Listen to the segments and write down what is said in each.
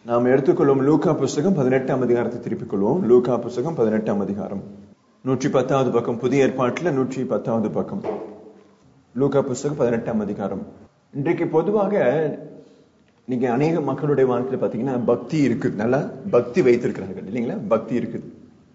நாம் எடுத்துக்கொள்ளும் லூக்கா புஸ்தகம் பதினெட்டாம் அதிகாரத்தை திருப்பிக் கொள்வோம் லூக்கா புஸ்தகம் பதினெட்டாம் அதிகாரம் நூற்றி பத்தாவது பக்கம் புதிய ஏற்பாட்டுல நூற்றி பத்தாவது பக்கம் லூக்கா புஸ்தகம் பதினெட்டாம் அதிகாரம் இன்றைக்கு பொதுவாக நீங்க அநேக மக்களுடைய வாழ்க்கையில பாத்தீங்கன்னா பக்தி இருக்குது நல்லா பக்தி வைத்திருக்கிறார்கள் இல்லைங்களா பக்தி இருக்குது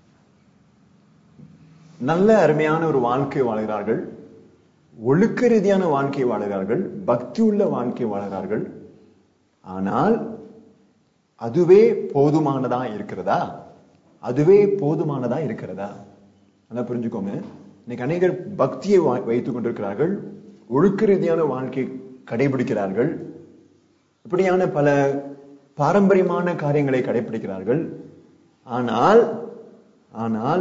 நல்ல அருமையான ஒரு வாழ்க்கை வாழ்கிறார்கள் ஒழுக்க ரீதியான வாழ்க்கை வாழுகிறார்கள் பக்தி உள்ள வாழ்க்கை வாழுகிறார்கள் ஆனால் அதுவே போதுமானதா இருக்கிறதா அதுவே போதுமானதா இருக்கிறதா நல்லா புரிஞ்சுக்கோங்க இன்னைக்கு அநேகர் பக்தியை வா- வைத்துக் கொண்டிருக்கிறார்கள் ஒழுக்க ரீதியான வாழ்க்கை கடைபிடிக்கிறார்கள் இப்படியான பல பாரம்பரியமான காரியங்களை கடைபிடிக்கிறார்கள் ஆனால் ஆனால்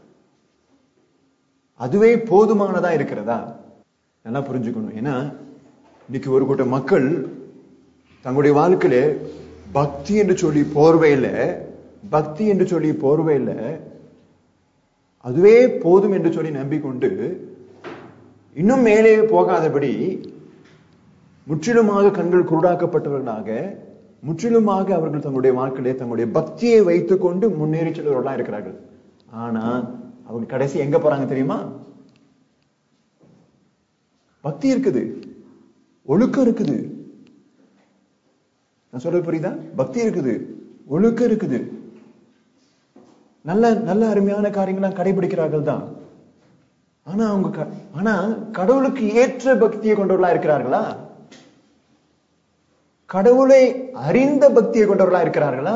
அதுவே போதுமானதா இருக்கிறதா நல்லா புரிஞ்சுக்கணும் ஏன்னா இன்னைக்கு ஒரு கூட்ட மக்கள் தங்களுடைய வாழ்க்கையில பக்தி என்று சொல்லி போர்வையில பக்தி என்று சொல்லி போர்வையில அதுவே போதும் என்று சொல்லி நம்பிக்கொண்டு இன்னும் மேலே போகாதபடி முற்றிலுமாக கண்கள் குருடாக்கப்பட்டவர்களாக முற்றிலுமாக அவர்கள் தங்களுடைய வாழ்க்கையிலே தங்களுடைய பக்தியை வைத்துக் கொண்டு முன்னேறி செல்வர்களா இருக்கிறார்கள் ஆனா அவங்க கடைசி எங்க போறாங்க தெரியுமா பக்தி இருக்குது ஒழுக்கம் இருக்குது நான் சொல்றது புரியுதா பக்தி இருக்குது ஒழுக்கம் இருக்குது நல்ல நல்ல அருமையான காரியங்களாம் கடைபிடிக்கிறார்கள் தான் ஆனா அவங்க க- ஆனா கடவுளுக்கு ஏற்ற பக்தியை கொண்டவர்களா இருக்கிறார்களா கடவுளை அறிந்த பக்தியை கொண்டவர்களா இருக்கிறார்களா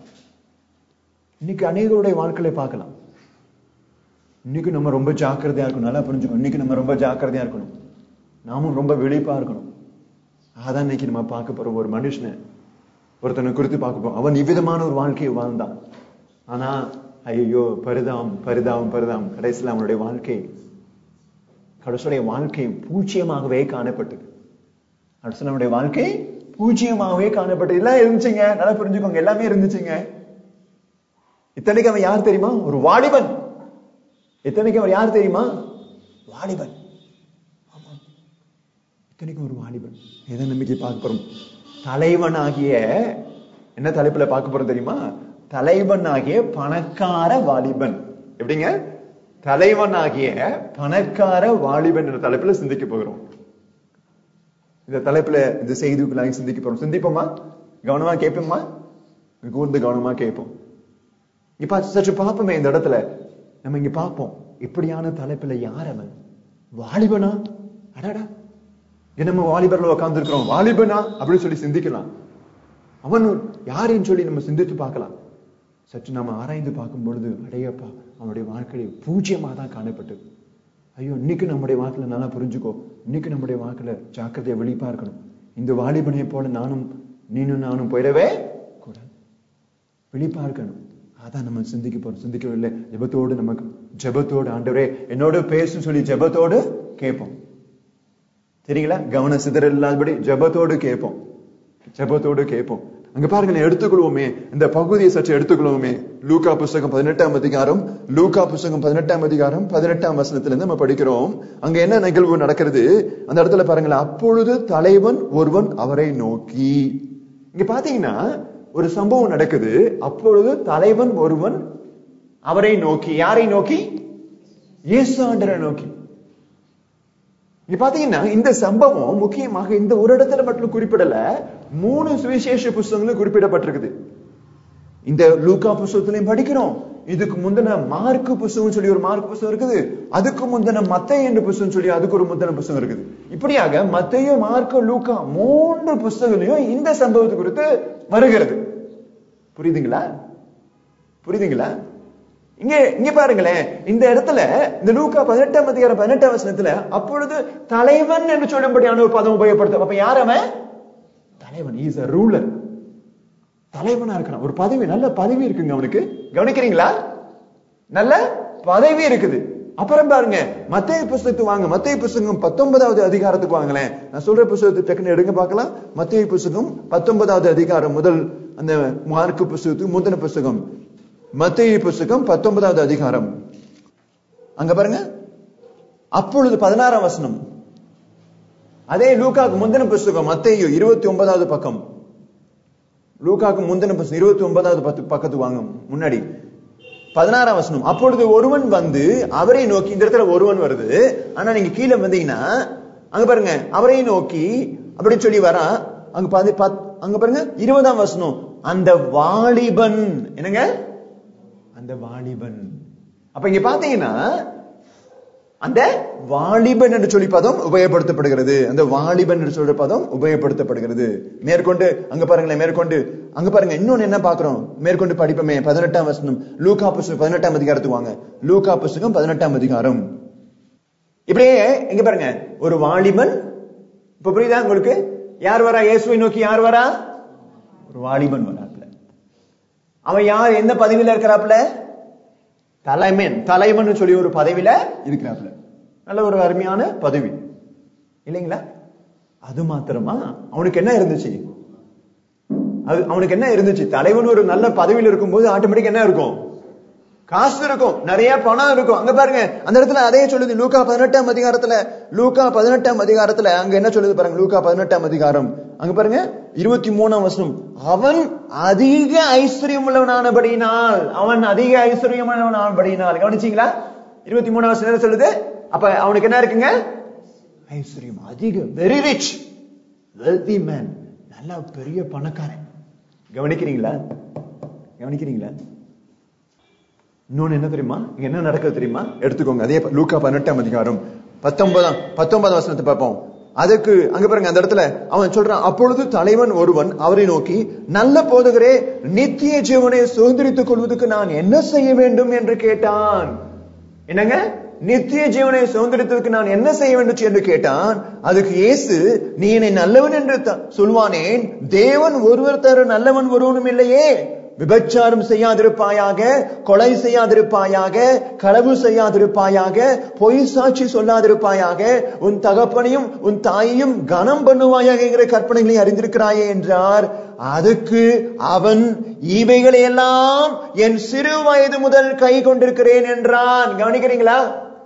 இன்னைக்கு அநேகருடைய வாழ்க்கையை பார்க்கலாம் இன்னைக்கு நம்ம ரொம்ப ஜாக்கிரதையா இருக்கணும் நல்லா புரிஞ்சுக்கணும் இன்னைக்கு நம்ம ரொம்ப ஜாக்கிரதையா இருக்கணும் நாமும் ரொம்ப விழிப்பா இருக்கணும் அதான் இன்னைக்கு நம்ம பார்க்க போறோம் ஒரு மனுஷனை ஒருத்தனை குறித்து பார்க்க போறோம் அவன் இவ்விதமான ஒரு வாழ்க்கையை வாழ்ந்தான் ஆனா ஐயோ பரிதாம் பரிதாம் பரிதாம் கடைசியில் அவனுடைய வாழ்க்கை கடைசியுடைய வாழ்க்கை பூஜ்ஜியமாகவே காணப்பட்டது கடைசியில் அவனுடைய வாழ்க்கை பூஜ்ஜியமாகவே காணப்பட்டது எல்லாம் இருந்துச்சுங்க நல்லா புரிஞ்சுக்கோங்க எல்லாமே இருந்துச்சுங்க இத்தனைக்கு அவன் யார் தெரியுமா ஒரு வாலிபன் இத்தனைக்கு அவர் யார் தெரியுமா வாலிபன் ஆமா. இத்தனைக்கும் ஒரு வாலிபன் எதை நம்பிக்கை பார்க்க போறோம் தலைவன் ஆகிய என்ன தலைப்புல பார்க்க போறோம் தெரியுமா தலைவன் ஆகிய பணக்கார வாலிபன் எப்படிங்க தலைவன் ஆகிய பணக்கார வாலிபன் என்ற தலைப்புல சிந்திக்க போகிறோம் இந்த தலைப்புல இந்த செய்திக்குள்ளாக சிந்திக்க போறோம் சிந்திப்போமா கவனமா கேட்போமா கூர்ந்து கவனமா கேட்போம் இப்ப சற்று பார்ப்போமே இந்த இடத்துல நம்ம இங்க பார்ப்போம் இப்படியான தலைப்புல யார் அவன் வாலிபனா அடாடா இங்க நம்ம வாலிபர்ல உட்கார்ந்து இருக்கிறோம் வாலிபனா அப்படின்னு சொல்லி சிந்திக்கலாம் அவன் யாருன்னு சொல்லி நம்ம சிந்தித்து பார்க்கலாம் சற்று நம்ம ஆராய்ந்து பார்க்கும் பொழுது அடையப்பா அவனுடைய வாழ்க்கையை பூஜ்யமா தான் காணப்பட்டது ஐயோ இன்னைக்கு நம்முடைய வாழ்க்கையில நல்லா புரிஞ்சுக்கோ இன்னைக்கு நம்முடைய வாழ்க்கையில ஜாக்கிரதையா விழிப்பா இருக்கணும் இந்த வாலிபனை போல நானும் நீனும் நானும் போயிடவே கூடாது விழிப்பா இருக்கணும் அதான் நம்ம சிந்திக்க போறோம் சிந்திக்கவில்லை ஜெபத்தோடு நமக்கு ஜெபத்தோடு ஆண்டவரே என்னோட பேசுன்னு சொல்லி ஜெபத்தோடு கேட்போம் சரிங்களா கவன சிதறல் இல்லாதபடி ஜெபத்தோடு கேட்போம் ஜெபத்தோடு கேட்போம் அங்க பாருங்க எடுத்துக்கொள்வோமே இந்த பகுதியை சற்று எடுத்துக்கொள்வோமே லூக்கா புஸ்தகம் பதினெட்டாம் அதிகாரம் லூக்கா புஸ்தகம் பதினெட்டாம் அதிகாரம் பதினெட்டாம் வசனத்துல இருந்து நம்ம படிக்கிறோம் அங்க என்ன நிகழ்வு நடக்கிறது அந்த இடத்துல பாருங்களேன் அப்பொழுது தலைவன் ஒருவன் அவரை நோக்கி இங்க பாத்தீங்கன்னா ஒரு சம்பவம் நடக்குது அப்பொழுது தலைவன் ஒருவன் அவரை நோக்கி யாரை நோக்கி இயேசு ஆண்டரை நோக்கி இங்க பாத்தீங்கன்னா இந்த சம்பவம் முக்கியமாக இந்த ஒரு இடத்துல மட்டும் குறிப்பிடல மூணு சுவிசேஷ புஸ்தகங்களும் குறிப்பிடப்பட்டிருக்குது இந்த லூக்கா புஸ்தகத்திலையும் படிக்கிறோம் இதுக்கு முந்தின மார்க் புஸ்தகம் சொல்லி ஒரு மார்க் புஸ்தகம் இருக்குது அதுக்கு முந்தின மத்தேயு என்ற புஸ்தகம் சொல்லி அதுக்கு ஒரு முந்தின புஸ்தகம் இருக்குது இப்படியாக மத்தேயு மார்க் லூக்கா மூன்று புஸ்தகங்களையும் இந்த சம்பவத்தை குறித்து வருகிறது புரியுதுங்களா புரியுதுங்களா இங்க இங்க பாருங்களேன் இந்த இடத்துல இந்த லூக்கா பதினெட்டாம் அதிகாரம் பதினெட்டாம் வசனத்துல அப்பொழுது தலைவன் என்று சொல்லும்படியான ஒரு பதம் உபயோகப்படுத்த அப்ப யார் அவன் தலைவன் இஸ் அ ரூலர் தலைவனா இருக்கிறான் ஒரு பதவி நல்ல பதவி இருக்குங்க அவனுக்கு கவனிக்கிறீங்களா நல்ல பதவி இருக்குது அப்புறம் பாருங்க மத்திய புஸ்தகத்துக்கு வாங்க மத்திய புஸ்தகம் பத்தொன்பதாவது அதிகாரத்துக்கு வாங்களேன் நான் சொல்ற புஸ்தகத்தை டக்குன்னு எடுங்க பார்க்கலாம் மத்திய புஸ்தகம் பத்தொன்பதாவது அதிகாரம் முதல் அந்த மார்க்கு புஸ்தகத்துக்கு முந்தின புஸ்தகம் மத்திய புஸ்தகம் பத்தொன்பதாவது அதிகாரம் அங்க பாருங்க அப்பொழுது பதினாறாம் வசனம் அதே லூக்காக்கு முந்தின புஸ்தகம் மத்தேயு இருபத்தி ஒன்பதாவது பக்கம் லூக்காக்கு முந்தின புஸ்தகம் இருபத்தி ஒன்பதாவது பத்து பக்கத்து வாங்க முன்னாடி பதினாறாம் வசனம் அப்பொழுது ஒருவன் வந்து அவரை நோக்கி இந்த இடத்துல ஒருவன் வருது ஆனா நீங்க கீழே வந்தீங்கன்னா அங்க பாருங்க அவரை நோக்கி அப்படின்னு சொல்லி வரா அங்க பாதி பத்- அங்க பாருங்க இருபதாம் வசனம் அந்த வாலிபன் என்னங்க அந்த வாலிபன் அப்ப இங்க பாத்தீங்கன்னா அந்த வாலிபன் என்று சொல்லி பதம் உபயோகப்படுத்தப்படுகிறது அந்த வாலிபன் என்று சொல்ற பதம் உபயோகப்படுத்தப்படுகிறது மேற்கொண்டு அங்க பாருங்களேன் மேற்கொண்டு அங்க பாருங்க இன்னொன்னு என்ன பாக்குறோம் மேற்கொண்டு படிப்போமே பதினெட்டாம் வசனம் லூக்கா புஸ்தகம் பதினெட்டாம் அதிகாரத்துக்கு வாங்க லூக்கா புஸ்தகம் பதினெட்டாம் அதிகாரம் இப்படியே எங்க பாருங்க ஒரு வாலிபன் இப்ப புரியுதா உங்களுக்கு யார் வரா இயேசுவை நோக்கி யார் வரா ஒரு வாலிபன் வராப்ல அவன் யார் எந்த பதவியில இருக்கிறாப்ல தலைமன் தலைவன் சொல்லி ஒரு பதவியில இருக்கிறாப்ல நல்ல ஒரு அருமையான பதவி இல்லைங்களா அது மாத்திரமா அவனுக்கு என்ன இருந்துச்சு அது அவனுக்கு என்ன இருந்துச்சு தலைவன் ஒரு நல்ல பதவியில் இருக்கும்போது ஆட்டோமேட்டிக் என்ன இருக்கும் காசு இருக்கும் நிறைய பணம் இருக்கும் அங்க பாருங்க அந்த இடத்துல அதே சொல்லுது லூக்கா பதினெட்டாம் அதிகாரத்துல லூக்கா பதினெட்டாம் அதிகாரத்துல அங்க என்ன சொல்லுது பாருங்க லூக்கா பதினெட்டாம் அதிகாரம் அங்க பாருங்க இருபத்தி மூணாம் வசனம் அவன் அதிக ஐஸ்வர்யம் உள்ளவனானபடியினால் அவன் அதிக ஐஸ்வர்யம் உள்ளவனானபடியினால் கவனிச்சீங்களா இருபத்தி மூணாம் வசனம் என்ன சொல்லுது அப்ப அவனுக்கு என்ன இருக்குங்க ஐஸ்வர்யம் அதிக வெரி ரிச் வெல்தி மேன் நல்ல பெரிய பணக்காரன் கவனிக்கிறீங்களா கவனிக்கிறீங்களா இன்னொன்னு என்ன தெரியுமா இங்க என்ன நடக்குது தெரியுமா எடுத்துக்கோங்க அதே லூக்கா பதினெட்டாம் அதிகாரம் பத்தொன்பதாம் பத்தொன்பதாம் வசனத்தை பார்ப்போம் அதுக்கு அங்க பாருங்க அந்த இடத்துல அவன் சொல்றான் அப்பொழுது தலைவன் ஒருவன் அவரை நோக்கி நல்ல போதகரே நித்திய ஜீவனை சுதந்திரித்துக் கொள்வதற்கு நான் என்ன செய்ய வேண்டும் என்று கேட்டான் என்னங்க நித்திய ஜீவனை சுதந்திரத்துக்கு நான் என்ன செய்ய வேண்டும் என்று கேட்டான் அதுக்கு இயேசு நீ என்னை நல்லவன் என்று த- சொல்வானேன் தேவன் ஒருவர் தர நல்லவன் ஒருவனும் இல்லையே விபச்சாரம் செய்யாதிருப்பாயாக கொலை செய்யாதிருப்பாயாக களவு செய்யாதிருப்பாயாக பொய் சாட்சி சொல்லாதிருப்பாயாக உன் தகப்பனையும் உன் தாயையும் கனம் பண்ணுவாயாக என்கிற கற்பனைகளை அறிந்திருக்கிறாயே என்றார் அதுக்கு அவன் இவைகளை எல்லாம் என் சிறு வயது முதல் கை கொண்டிருக்கிறேன் என்றான் கவனிக்கிறீங்களா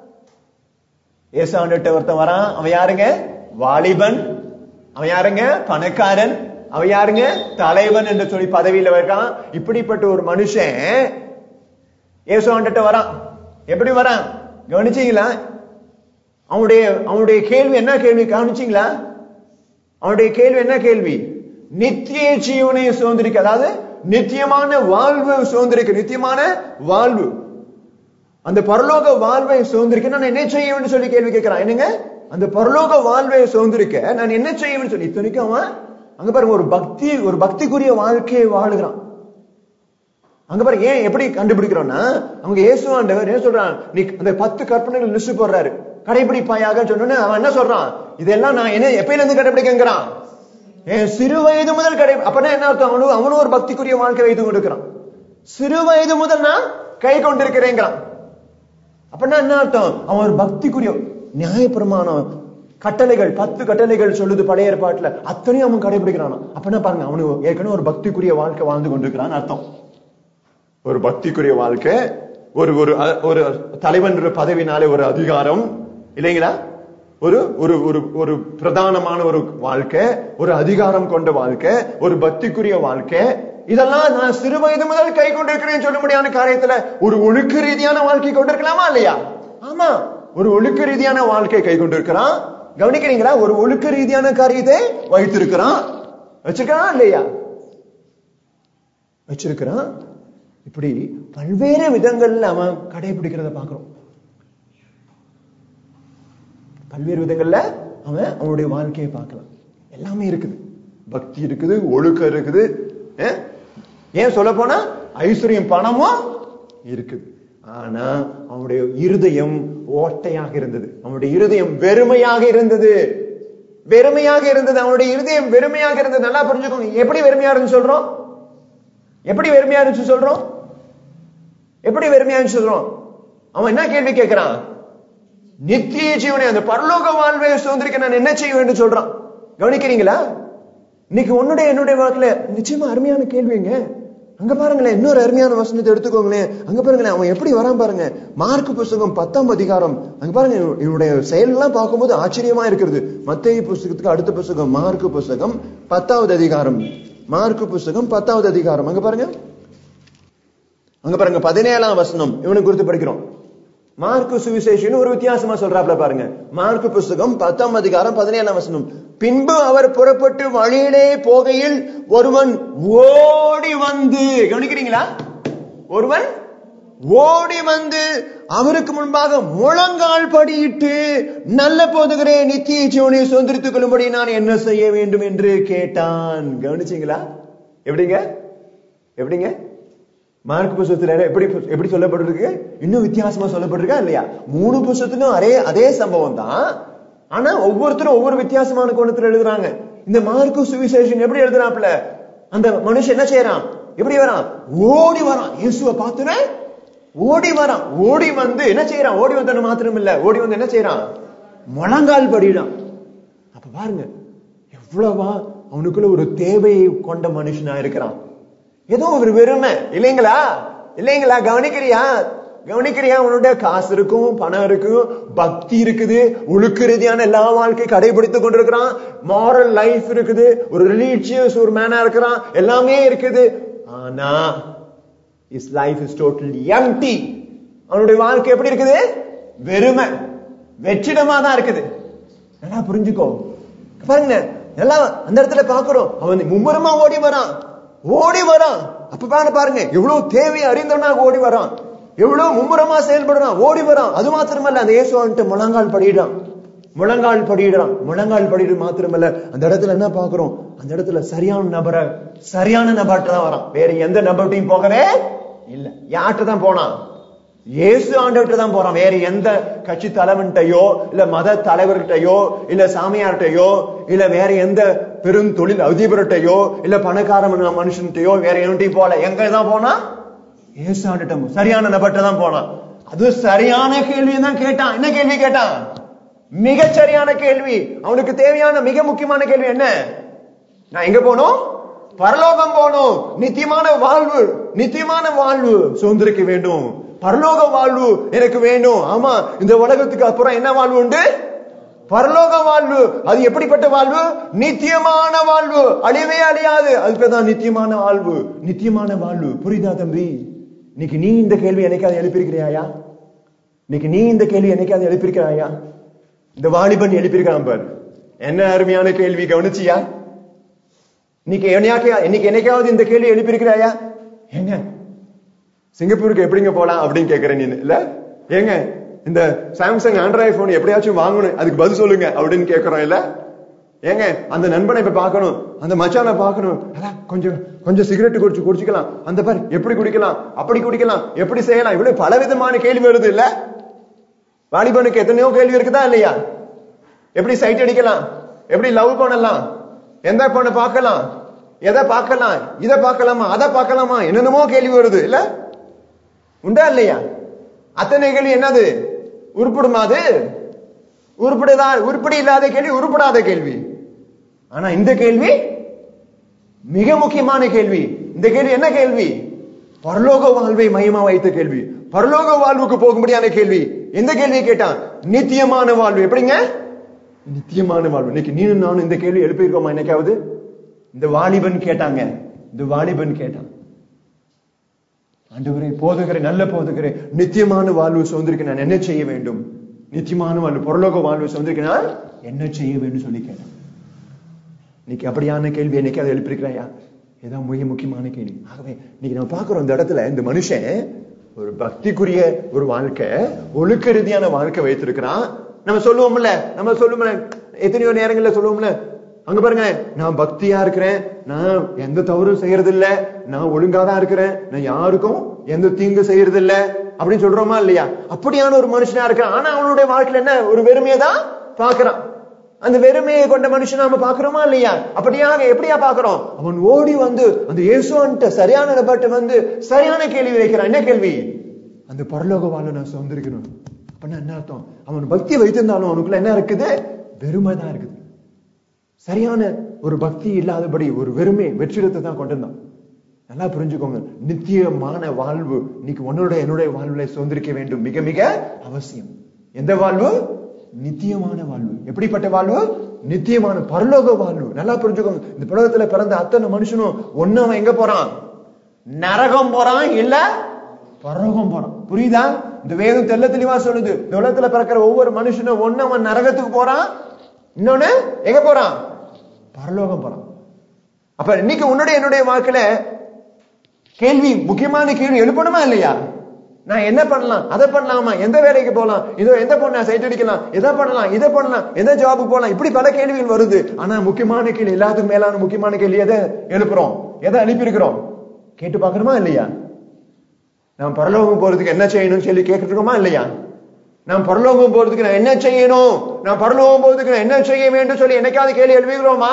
ஏசாண்டுட்ட ஒருத்தன் வரான் அவன் யாருங்க வாலிபன் அவன் யாருங்க பணக்காரன் அவன் யாருங்க தலைவன் என்று சொல்லி பதவியில இருக்கான் இப்படிப்பட்ட ஒரு மனுஷன் ஏசுவான்கிட்ட வரான் எப்படி வரான் கவனிச்சீங்களா அவனுடைய அவனுடைய கேள்வி என்ன கேள்வி கவனிச்சீங்களா அவனுடைய கேள்வி என்ன கேள்வி நித்திய ஜீவனை சுதந்திரிக்க அதாவது நித்தியமான வாழ்வு சுதந்திரிக்க நித்தியமான வாழ்வு அந்த பரலோக வாழ்வை சுதந்திரிக்க நான் என்ன செய்ய வேண்டும் சொல்லி கேள்வி கேட்கிறான் என்னங்க அந்த பரலோக வாழ்வை சுதந்திரிக்க நான் என்ன செய்ய வேண்டும் சொல்லி இத்தனைக்கும் அவன் அங்க பாருங்க ஒரு பக்தி ஒரு பக்திக்குரிய வாழ்க்கையை வாழுகிறான் அங்க பாருங்க ஏன் எப்படி கண்டுபிடிக்கிறோம்னா அவங்க இயேசுவாண்டவர் என்ன சொல்றான் நீ அந்த பத்து கற்பனைகள் லிஸ்ட் போடுறாரு கடைபிடிப்பாயாக சொன்னோன்னு அவன் என்ன சொல்றான் இதெல்லாம் நான் என்ன எப்பயில இருந்து கடைபிடிக்கங்கிறான் என் சிறு வயது முதல் கடை அப்பனா என்ன அர்த்தம் அவனு அவனும் ஒரு பக்திக்குரிய வாழ்க்கை வைத்து கொண்டிருக்கிறான் சிறு வயது முதல் நான் கை கொண்டிருக்கிறேங்கிறான் அப்படின்னா என்ன அர்த்தம் அவன் ஒரு பக்திக்குரிய நியாயப்பிரமாணம் கட்டளைகள் பத்து கட்டளைகள் சொல்லுது பழைய ஏற்பாட்டுல அத்தனையும் அவன் கடைபிடிக்கிறான் அப்படின்னா பாருங்க அவனு ஏற்கனவே ஒரு பக்திக்குரிய வாழ்க்கை வாழ்ந்து கொண்டிருக்கிறான் அர்த்தம் ஒரு பக்திக்குரிய வாழ்க்கை ஒரு ஒரு அ- ஒரு தலைவன் பதவினாலே ஒரு அதிகாரம் இல்லைங்களா ஒரு ஒரு ஒரு ஒரு பிரதானமான ஒரு வாழ்க்கை ஒரு அதிகாரம் கொண்ட வாழ்க்கை ஒரு பக்திக்குரிய வாழ்க்கை இதெல்லாம் நான் சிறு வயது முதல் கை கொண்டிருக்கிறேன் சொல்ல முடியாத காரியத்துல ஒரு ஒழுக்க ரீதியான வாழ்க்கை கொண்டிருக்கலாமா இல்லையா ஆமா ஒரு ஒழுக்க ரீதியான வாழ்க்கை கை கொண்டிருக்கிறான் கவனிக்கிறீங்களா ஒரு ஒழுக்க ரீதியான காரியத்தை வைத்திருக்கிறான் வச்சிருக்கான் இல்லையா வச்சிருக்கிறான் இப்படி பல்வேறு விதங்கள்ல அவன் கடைபிடிக்கிறத பாக்குறோம் பல்வேறு விதங்கள்ல அவன் அவனுடைய வாழ்க்கையை பார்க்கலாம் எல்லாமே இருக்குது பக்தி இருக்குது ஒழுக்கம் இருக்குது அஹ்? ஏன் சொல்ல போனா ஐஸ்வர்யம் பணமும் இருக்குது ஆனா அவனுடைய இருதயம் ஓட்டையாக இருந்தது அவனுடைய இருதயம் வெறுமையாக இருந்தது வெறுமையாக இருந்தது அவனுடைய இருதயம் வெறுமையாக இருந்தது நல்லா புரிஞ்சுக்கோங்க எப்படி வெறுமையா இருந்து சொல்றோம் எப்படி வெறுமையா இருந்துச்சு சொல்றோம் எப்படி வெறுமையா இருந்துச்சு சொல்றோம் அவன் என்ன கேள்வி கேட்கிறான் நித்திய ஜீவனை அந்த பரலோக வாழ்வை சுதந்திரிக்க நான் என்ன செய்ய வேண்டும் சொல்றான் கவனிக்கிறீங்களா இன்னைக்கு உன்னுடைய என்னுடைய வாழ்க்கையில நிச்சயமா அருமையான கேள்விங்க அங்க பாருங்களேன் இன்னொரு அருமையான வசனத்தை எடுத்துக்கோங்களேன் அங்க பாருங்களேன் அவன் எப்படி வரான் பாருங்க மார்க் புஸ்தகம் பத்தாம் அதிகாரம் அங்க பாருங்க இவ- இவனுடைய செயலெல்லாம் பார்க்கும்போது ஆச்சரியமா இருக்கிறது மத்தேயு புஸ்தகத்துக்கு அடுத்த புஸ்தகம் மார்க் புஸ்தகம் பத்தாவது அதிகாரம் மார்க்கு புஸ்தகம் பத்தாவது அதிகாரம் அங்க பாருங்க அங்க பாருங்க பதினேழாம் வசனம் இவனை குறித்து படிக்கிறோம் மார்க்கு சுவிசேஷன் ஒரு வித்தியாசமா சொல்றாப்ல பாருங்க மார்க்கு புஸ்தகம் பத்தாம் அதிகாரம் பதினேழாம் வசனம் பின்பு அவர் புறப்பட்டு வழியிலே போகையில் ஒருவன் ஓடி வந்து கவனிக்கிறீங்களா ஒருவன் ஓடி வந்து அவருக்கு முன்பாக முழங்கால் படியிட்டு நல்ல போதுகிறே நித்திய ஜீவனை சுதந்திரித்துக் கொள்ளும்படி நான் என்ன செய்ய வேண்டும் என்று கேட்டான் கவனிச்சீங்களா எப்படிங்க எப்படிங்க மார்க் புஸ்தகத்துல எப்படி எப்படி சொல்லப்பட்டிருக்கு இன்னும் வித்தியாசமா சொல்லப்பட்டிருக்கா இல்லையா மூணு புஸ்தகத்திலும் அதே அதே சம்பவம் தான் ஆனா ஒவ்வொருத்தரும் ஒவ்வொரு வித்தியாசமான கோணத்துல எழுதுறாங்க இந்த மார்க்கு சுவிசேஷன் எப்படி எழுதுறாப்ல அந்த மனுஷன் என்ன செய்யறான் எப்படி வரான் ஓடி வரான் இயேசுவை பார்த்துன ஓடி வரான் ஓடி வந்து என்ன செய்யறான் ஓடி வந்தது மாத்திரம் இல்ல ஓடி வந்து என்ன செய்யறான் முழங்கால் படிடான் அப்ப பாருங்க எவ்வளவா அவனுக்குள்ள ஒரு தேவையை கொண்ட மனுஷனா இருக்கிறான் ஏதோ ஒரு வெறுமை இல்லைங்களா இல்லைங்களா கவனிக்கிறியா கவனிக்கிறியா உன்னுடைய காசு இருக்கும் பணம் இருக்கும் பக்தி இருக்குது ஒழுக்க ரீதியான எல்லா வாழ்க்கை கடைபிடித்துக் கொண்டிருக்கிறான் மாரல் லைஃப் இருக்குது ஒரு ரிலீஜியஸ் ஒரு மேனா இருக்கிறான் எல்லாமே இருக்குது ஆனா is life is totally empty அவனுடைய வாழ்க்கை எப்படி இருக்குது வெறுமை வெற்றிடமா தான் இருக்குது நல்லா புரிஞ்சுக்கோ பாருங்க எல்லாம் அந்த இடத்துல பாக்குறோம் அவன் மும்முரமா ஓடி வரான் ஓடி வரான் அப்ப பாருங்க பாருங்க எவ்வளவு தேவை அறிந்தவனாக ஓடி வரான் எவ்வளவு மும்முரமா செயல்படுறான் ஓடி வரான் அது மாத்திரமல்ல அந்த இயேசுவான்ட்டு முழங்கால் படியிடான் முழங்கால் படியிடான் முழங்கால் படிடு மாத்திரமல்ல அந்த இடத்துல என்ன பாக்குறோம் அந்த இடத்துல சரியான நபரை சரியான நபர்கிட்ட தான் வரான் வேற எந்த நபர்கிட்டையும் போகவே இல்ல யார்கிட்ட தான் போனான் இயேசு ஆண்டவர்கிட்ட தான் போறான் வேற எந்த கட்சி தலைவன்கிட்டயோ இல்ல மத தலைவர்கிட்டயோ இல்ல சாமியார்கிட்டயோ இல்ல வேற எந்த பெரும் தொழில் அதிபர்கிட்டயோ இல்ல பணக்கார மனுஷன்கிட்டயோ வேற எவன்கிட்டயும் போல எங்க தான் போனா இயேசு ஆண்டுட்டம் சரியான நபர்கிட்ட தான் போனான் அது சரியான கேள்வி தான் கேட்டான் என்ன கேள்வி கேட்டான் மிக சரியான கேள்வி அவனுக்கு தேவையான மிக முக்கியமான கேள்வி என்ன நான் எங்க போனோம் பரலோகம் போனோம் நித்தியமான வாழ்வு நித்தியமான வாழ்வு சுதந்திரிக்க வேண்டும் பரலோக வாழ்வு எனக்கு வேணும் ஆமா இந்த உலகத்துக்கு அப்புறம் என்ன வாழ்வு உண்டு பரலோக வாழ்வு அது எப்படிப்பட்ட வாழ்வு நித்தியமான வாழ்வு அழியவே அழியாது அதுக்குதான் நித்தியமான வாழ்வு நித்தியமான வாழ்வு புரியுதா தம்பி இன்னைக்கு நீ இந்த கேள்வி என்னைக்காவது எழுப்பியிருக்கிறியாயா இன்னைக்கு நீ இந்த கேள்வி என்னைக்காவது எழுப்பியிருக்கிறாயா இந்த வாலிபன் எழுப்பியிருக்கான் பார் என்ன அருமையான கேள்வி கவனிச்சியா இன்னைக்கு என்னையாக்கா இன்னைக்கு என்னைக்காவது இந்த கேள்வி எழுப்பியிருக்கிறாயா ஏங்க சிங்கப்பூருக்கு எப்படிங்க போலாம் அப்படின்னு கேக்குறேன் நீ இல்ல ஏங்க இந்த சாம்சங் ஆண்ட்ராய்ட் போன் எப்படியாச்சும் வாங்கணும் அதுக்கு பதில் சொல்லுங்க அப்படின்னு கேக்குறோம் இல்ல ஏங்க அந்த நண்பனை இப்ப பார்க்கணும் அந்த மச்சான பார்க்கணும் கொஞ்சம் கொஞ்சம் சிகரெட் குடிச்சு குடிச்சுக்கலாம் அந்த பாரு எப்படி குடிக்கலாம் அப்படி குடிக்கலாம் எப்படி செய்யலாம் இவ்வளவு பல விதமான கேள்வி வருது இல்ல வாலிபனுக்கு எத்தனையோ கேள்வி இருக்குதா இல்லையா எப்படி சைட் அடிக்கலாம் எப்படி லவ் பண்ணலாம் எந்த பொண்ணை பார்க்கலாம் எதை பார்க்கலாம் இதை பார்க்கலாமா அதை பார்க்கலாமா என்னென்னமோ கேள்வி வருது இல்ல உண்டா இல்லையா அத்தனை கேள்வி என்னது உருப்பிடுமா அது உருப்பிடுதா உருப்படி இல்லாத கேள்வி உருப்படாத கேள்வி ஆனா இந்த கேள்வி மிக முக்கியமான கேள்வி இந்த கேள்வி என்ன கேள்வி பரலோக வாழ்வை மையமா வைத்த கேள்வி பரலோக வாழ்வுக்கு போகும்படியான கேள்வி எந்த கேள்வியை கேட்டான் நித்தியமான வாழ்வு எப்படிங்க நித்தியமான வாழ்வு இன்னைக்கு நீனும் நானும் இந்த கேள்வி எழுப்பியிருக்கோமா என்னைக்காவது இந்த வாலிபன் கேட்டாங்க இந்த வாலிபன் கேட்டான் ஆண்டவரே போதுகிற நல்ல போதுகிற நித்தியமான வாழ்வு சுதந்திரிக்க நான் என்ன செய்ய வேண்டும் நித்தியமான வாழ்வு பொருளோக வாழ்வு சுதந்திரிக்க நான் என்ன செய்ய வேண்டும் சொல்லி கேட்டேன் இன்னைக்கு அப்படியான கேள்வி என்னைக்காவது எழுப்பியிருக்கிறாயா ஏதோ மிக முக்கியமான கேள்வி ஆகவே இன்னைக்கு நம்ம பாக்குறோம் இந்த இடத்துல இந்த மனுஷன் ஒரு பக்திக்குரிய ஒரு வாழ்க்கை ஒழுக்க ரீதியான வாழ்க்கை வைத்திருக்கிறான் நம்ம சொல்லுவோம்ல நம்ம சொல்லுவோம்ல எத்தனையோ நேரங்கள்ல சொல்லுவோம்ல அங்க பாருங்க நான் பக்தியா இருக்கிறேன் நான் எந்த தவறும் செய்யறது இல்ல நான் ஒழுங்காதான் இருக்கிறேன் நான் யாருக்கும் எந்த தீங்கு செய்யறது இல்ல அப்படின்னு சொல்றோமா இல்லையா அப்படியான ஒரு மனுஷனா இருக்கிறான் ஆனா அவனுடைய வாழ்க்கையில என்ன ஒரு வெறுமையை தான் பாக்குறான் அந்த வெறுமையை கொண்ட மனுஷன் நாம பாக்குறோமா இல்லையா அப்படியாக எப்படியா பாக்குறோம் அவன் ஓடி வந்து அந்த இயேசுன்ட்டு சரியான நபர்கிட்ட வந்து சரியான கேள்வி வைக்கிறான் என்ன கேள்வி அந்த பரலோக வாழ நான் சுதந்திரிக்கணும் அப்படின்னா என்ன அர்த்தம் அவன் பக்தி வைத்திருந்தாலும் அவனுக்குள்ள என்ன இருக்குது வெறுமை தான் இருக்குது சரியான ஒரு பக்தி இல்லாதபடி ஒரு வெறுமை வெற்றிடத்தை தான் கொண்டிருந்தான் நல்லா புரிஞ்சுக்கோங்க நித்தியமான வாழ்வு இன்னைக்கு உன்னோட என்னுடைய வாழ்வுல சுதந்திரிக்க வேண்டும் மிக மிக அவசியம் எந்த வாழ்வு நித்தியமான வாழ்வு எப்படிப்பட்ட வாழ்வு நித்தியமான பரலோக வாழ்வு நல்லா புரிஞ்சுக்கோங்க இந்த உலகத்துல பிறந்த அத்தனை மனுஷனும் ஒண்ணு அவன் எங்க போறான் நரகம் போறான் இல்ல பரலோகம் போறான் புரியுதா இந்த வேதம் தெல்ல தெளிவா சொல்லுது இந்த உலகத்துல பிறக்கிற ஒவ்வொரு மனுஷனும் ஒண்ணு அவன் நரகத்துக்கு போறான் இன்னொன்னு எங்க போறான் பரலோகம் போறான் அப்ப இன்னைக்கு உன்னுடைய என்னுடைய வாழ்க்கையில கேள்வி முக்கியமான கேள்வி எழுப்பணுமா இல்லையா நான் என்ன பண்ணலாம் அதை பண்ணலாமா எந்த வேலைக்கு போலாம் இதோ எந்த பொண்ணு சைட் அடிக்கலாம் எதை பண்ணலாம் இதை பண்ணலாம் எந்த ஜாபுக்கு போலாம் இப்படி பல கேள்விகள் வருது ஆனா முக்கியமான கேள்வி எல்லாத்துக்கும் மேலான முக்கியமான கேள்வி எதை எழுப்புறோம் எதை அனுப்பியிருக்கிறோம் கேட்டு பார்க்கணுமா இல்லையா நான் பரலோகம் போறதுக்கு என்ன செய்யணும்னு சொல்லி கேட்டுட்டு இருக்கோமா இல்லையா நான் பரலோகம் போறதுக்கு நான் என்ன செய்யணும் நான் பரலோகம் போறதுக்கு நான் என்ன செய்ய வேண்டும் சொல்லி என்னைக்காவது கேள்வி எழுப்புகிறோமா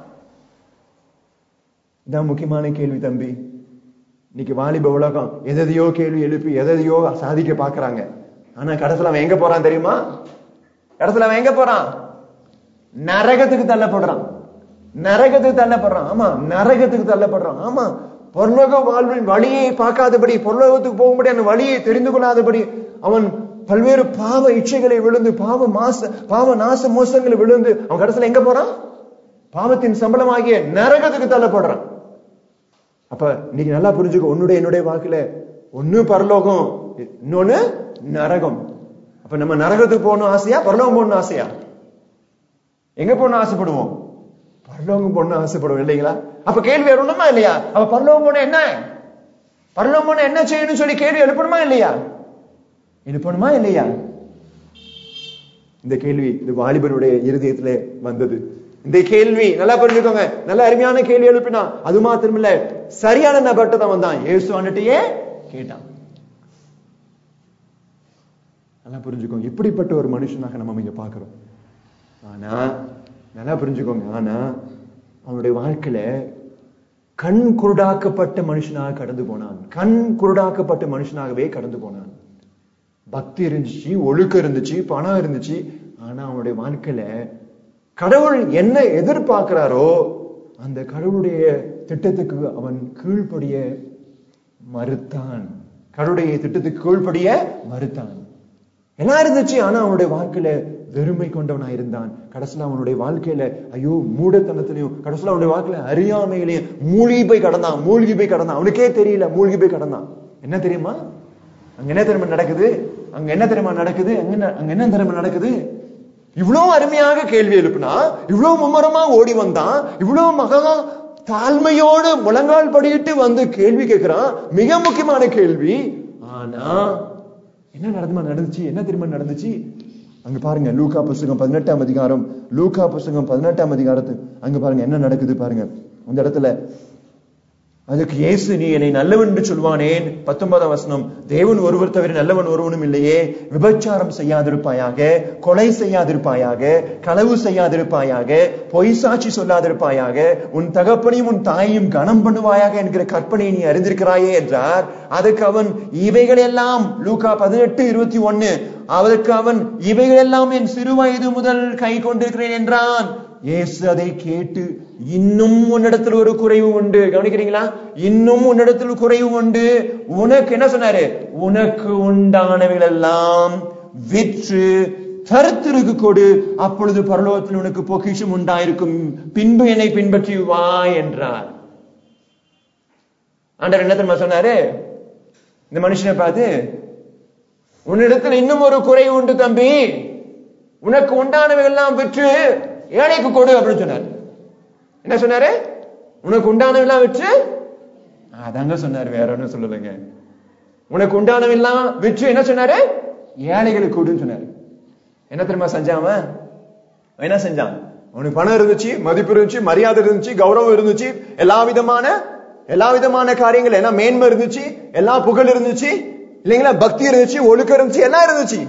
இதான் முக்கியமான கேள்வி தம்பி இன்னைக்கு வாலிப உலகம் எதையோ கேள்வி எழுப்பி எதையோ சாதிக்க பாக்குறாங்க ஆனா கடைசியில அவன் எங்க போறான் தெரியுமா கடைசியில அவன் எங்க போறான் நரகத்துக்கு தள்ளப்படுறான் நரகத்துக்கு தள்ளப்படுறான் ஆமா நரகத்துக்கு தள்ளப்படுறான் ஆமா பொருளோக வாழ்வின் வழியை பார்க்காதபடி பொருளோகத்துக்கு போகும்படி அந்த வழியை தெரிந்து கொள்ளாதபடி அவன் பல்வேறு பாவ இச்சைகளை விழுந்து பாவ மாச பாவ நாச மோசங்களை விழுந்து அவன் கடைசியில எங்க போறான் பாவத்தின் சம்பளமாகிய நரகத்துக்கு தள்ளப்படுறான் அப்ப நீங்க நல்லா புரிஞ்சுக்க உன்னுடைய என்னுடைய வாழ்க்கையில ஒண்ணு பரலோகம் இன்னொன்னு நரகம் அப்ப நம்ம நரகத்துக்கு போகணும் ஆசையா பரலோகம் போகணும் ஆசையா எங்க போகணும் ஆசைப்படுவோம் பரலோகம் போகணும் ஆசைப்படுவோம் இல்லைங்களா அப்ப கேள்வி வரணுமா இல்லையா அப்ப பரலோகம் போன என்ன பரலோகம் போன என்ன செய்யணும்னு சொல்லி கேள்வி எழுப்பணுமா இல்லையா எழுப்பணுமா இல்லையா இந்த கேள்வி இந்த வாலிபனுடைய இருதயத்துல வந்தது இந்த கேள்வி நல்லா புரிஞ்சுக்கோங்க நல்ல அருமையான கேள்வி எழுப்பினா அது மாத்திரம் இல்ல சரியான நபர்கிட்ட தான் வந்தான் ஏசு வந்துட்டே கேட்டான் நல்லா புரிஞ்சுக்கோங்க இப்படிப்பட்ட ஒரு மனுஷனாக நம்ம இங்க பாக்குறோம் ஆனா நல்லா புரிஞ்சுக்கோங்க ஆனா அவனுடைய வாழ்க்கையில கண் குருடாக்கப்பட்ட மனுஷனாக கடந்து போனான் கண் குருடாக்கப்பட்ட மனுஷனாகவே கடந்து போனான் பக்தி இருந்துச்சு ஒழுக்கம் இருந்துச்சு பணம் இருந்துச்சு ஆனா அவனுடைய வாழ்க்கையில கடவுள் என்ன எதிர்பார்க்கிறாரோ அந்த கடவுளுடைய திட்டத்துக்கு அவன் கீழ்ப்படிய மறுத்தான் கடவுளுடைய திட்டத்துக்கு கீழ்ப்படிய மறுத்தான் எல்லாம் இருந்துச்சு ஆனா அவனுடைய வாழ்க்கையில வெறுமை கொண்டவனா இருந்தான் கடைசியில அவனுடைய வாழ்க்கையில ஐயோ மூடத்தனத்திலையும் கடைசியில அவனுடைய வாழ்க்கையில அறியாமையிலையும் மூழ்கி போய் கடந்தான் மூழ்கி போய் கடந்தான் அவனுக்கே தெரியல மூழ்கி போய் கடந்தான் என்ன தெரியுமா அங்க என்ன தெரியுமா நடக்குது அங்க என்ன தெரியுமா நடக்குது அங்க என்ன அங்க என்ன தெரியுமா நடக்குது இவ்வளவு அருமையாக கேள்வி எழுப்புனா இவ்வளவு மும்மரமா ஓடி வந்தான் இவ்வளவு மகா தாழ்மையோடு முழங்கால் படியிட்டு வந்து கேள்வி கேட்கிறான் மிக முக்கியமான கேள்வி ஆனா என்ன நடந்துமா நடந்துச்சு என்ன தெரியுமா நடந்துச்சு அங்க பாருங்க லூகா புஸ்தகம் பதினெட்டாம் அதிகாரம் லூகா புஸ்தகம் பதினெட்டாம் அதிகாரத்து அங்க பாருங்க என்ன நடக்குது பாருங்க அந்த இடத்துல அதுக்கு இயேசு நீ என்னை நல்லவன் என்று சொல்வானேன் பத்தொன்பதாம் வசனம் தேவன் ஒருவர் தவிர நல்லவன் ஒருவனும் இல்லையே விபச்சாரம் செய்யாதிருப்பாயாக கொலை செய்யாதிருப்பாயாக களவு செய்யாதிருப்பாயாக பொய் சாட்சி சொல்லாதிருப்பாயாக உன் தகப்பனையும் உன் தாயையும் கனம் பண்ணுவாயாக என்கிற கற்பனை நீ அறிந்திருக்கிறாயே என்றார் அதுக்கு அவன் இவைகளெல்லாம் லூகா பதினெட்டு இருபத்தி ஒன்னு அதற்கு அவன் இவைகளெல்லாம் என் சிறு வயது முதல் கை கொண்டிருக்கிறேன் என்றான் இயேசு அதை கேட்டு இன்னும் உன்னிடத்தில் ஒரு குறைவு உண்டு கவனிக்கிறீங்களா இன்னும் உன்னிடத்தில் குறைவு உண்டு உனக்கு என்ன சொன்னாரு உனக்கு உண்டானவைகள் எல்லாம் விற்று தருத்திருக்கு கொடு அப்பொழுது பரலோகத்தில் உனக்கு பொக்கிஷம் உண்டாயிருக்கும் பின்பு என்னை பின்பற்றி வா என்றார் ஆண்டவர் என்ன தெரியுமா சொன்னாரு இந்த மனுஷனை பார்த்து உன்னிடத்தில் இன்னும் ஒரு குறை உண்டு தம்பி உனக்கு உண்டானவைகள் எல்லாம் விற்று ஏழைக்கு கொடு அப்படின்னு சொன்னார் என்ன சொன்னாரு உனக்கு உண்டானவெல்லாம் விற்று அதாங்க சொன்னாரு வேற ஒன்றும் சொல்லலைங்க உனக்கு உண்டானவெல்லாம் விற்று என்ன சொன்னாரு ஏழைகளுக்கு கொடுன்னு சொன்னாரு என்ன தெரியுமா செஞ்சான் அவன் அவன் என்ன செஞ்சான் அவனுக்கு பணம் இருந்துச்சு மதிப்பு இருந்துச்சு மரியாதை இருந்துச்சு கௌரவம் இருந்துச்சு எல்லா விதமான எல்லா விதமான காரியங்கள் எல்லாம் மேன்மை இருந்துச்சு எல்லா புகழ் இருந்துச்சு இல்லைங்களா பக்தி இருந்துச்சு ஒழுக்கம் இருந்துச்சு எல்லாம் இருந்துச்சு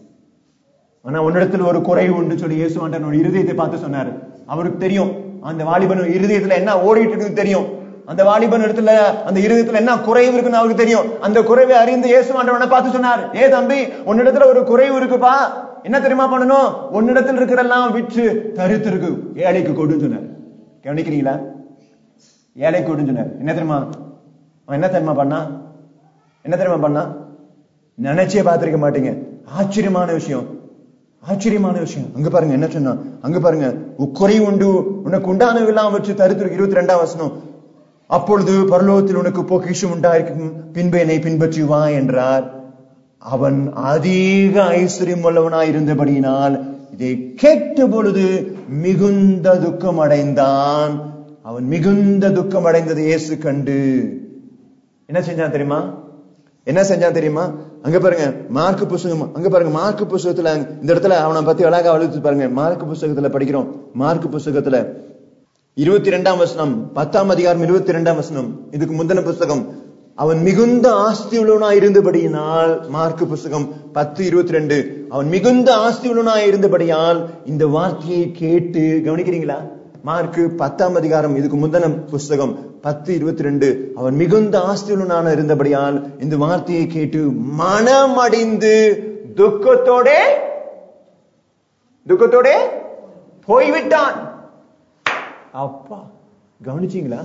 ஆனா உன்னிடத்தில் ஒரு குறைவு உண்டு சொல்லி இயேசு ஆண்டவன் இருதயத்தை பார்த்து சொன்னாரு அவருக்கு தெரியும் அந்த வாலிபன் இருதயத்துல என்ன ஓடிட்டு இருக்குது தெரியும் அந்த வாலிபன் இடத்துல அந்த இருதயத்துல என்ன குறைவு இருக்குன்னு அவருக்கு தெரியும் அந்த குறைவை அறிந்து இயேசு ஆண்டவனை பார்த்து சொன்னார் ஏ தம்பி உன்னிடத்துல ஒரு குறைவு இருக்குப்பா என்ன தெரியுமா பண்ணணும் உன்னிடத்தில் இருக்கிறெல்லாம் விற்று தரித்து இருக்கு ஏழைக்கு கொடுன்னு சொன்னார் கவனிக்கிறீங்களா ஏழை கொடுன்னு சொன்னார் என்ன தெரியுமா அவன் என்ன தெரியுமா பண்ணா என்ன தெரியுமா பண்ணா நினைச்சே பார்த்திருக்க மாட்டீங்க ஆச்சரியமான விஷயம் ஆச்சரியமான விஷயம் அங்க பாருங்க என்ன சொன்னா அங்க பாருங்க உக்குறை உண்டு உனக்கு உண்டானவெல்லாம் வச்சு தருத்து இருபத்தி ரெண்டாம் வசனம் அப்பொழுது பரலோகத்தில் உனக்கு பொக்கிஷம் உண்டாயிருக்கும் பின்பு என்னை பின்பற்றி வா என்றார் அவன் அதிக ஐஸ்வர்யம் உள்ளவனாய் இருந்தபடியினால் இதை கேட்ட பொழுது மிகுந்த துக்கம் அடைந்தான் அவன் மிகுந்த துக்கம் அடைந்தது இயேசு கண்டு என்ன செஞ்சான் தெரியுமா என்ன செஞ்சான் தெரியுமா அங்க பாருங்க மார்க் புஸ்தகம் அங்க பாருங்க மார்க் புஸ்தகத்துல இந்த இடத்துல அவனை பத்தி அழகா அழுத்து பாருங்க மார்க் புஸ்தகத்துல படிக்கிறோம் மார்க் புஸ்தகத்துல இருபத்தி ரெண்டாம் வசனம் பத்தாம் அதிகாரம் இருபத்தி ரெண்டாம் வசனம் இதுக்கு முந்தின புஸ்தகம் அவன் மிகுந்த ஆஸ்தி உள்ளவனா இருந்தபடியினால் மார்க் புஸ்தகம் பத்து இருபத்தி ரெண்டு அவன் மிகுந்த ஆஸ்தி உள்ளவனா இருந்தபடியால் இந்த வார்த்தையை கேட்டு கவனிக்கிறீங்களா மார்க்கு பத்தாம் அதிகாரம் இதுக்கு முந்தின புஸ்தகம் பத்து இருபத்தி ரெண்டு அவன் மிகுந்த ஆஸ்தி உள்ளவனான இருந்தபடியால் இந்த வார்த்தையை கேட்டு மனமடிந்து துக்கத்தோட துக்கத்தோட போய்விட்டான் அப்பா கவனிச்சீங்களா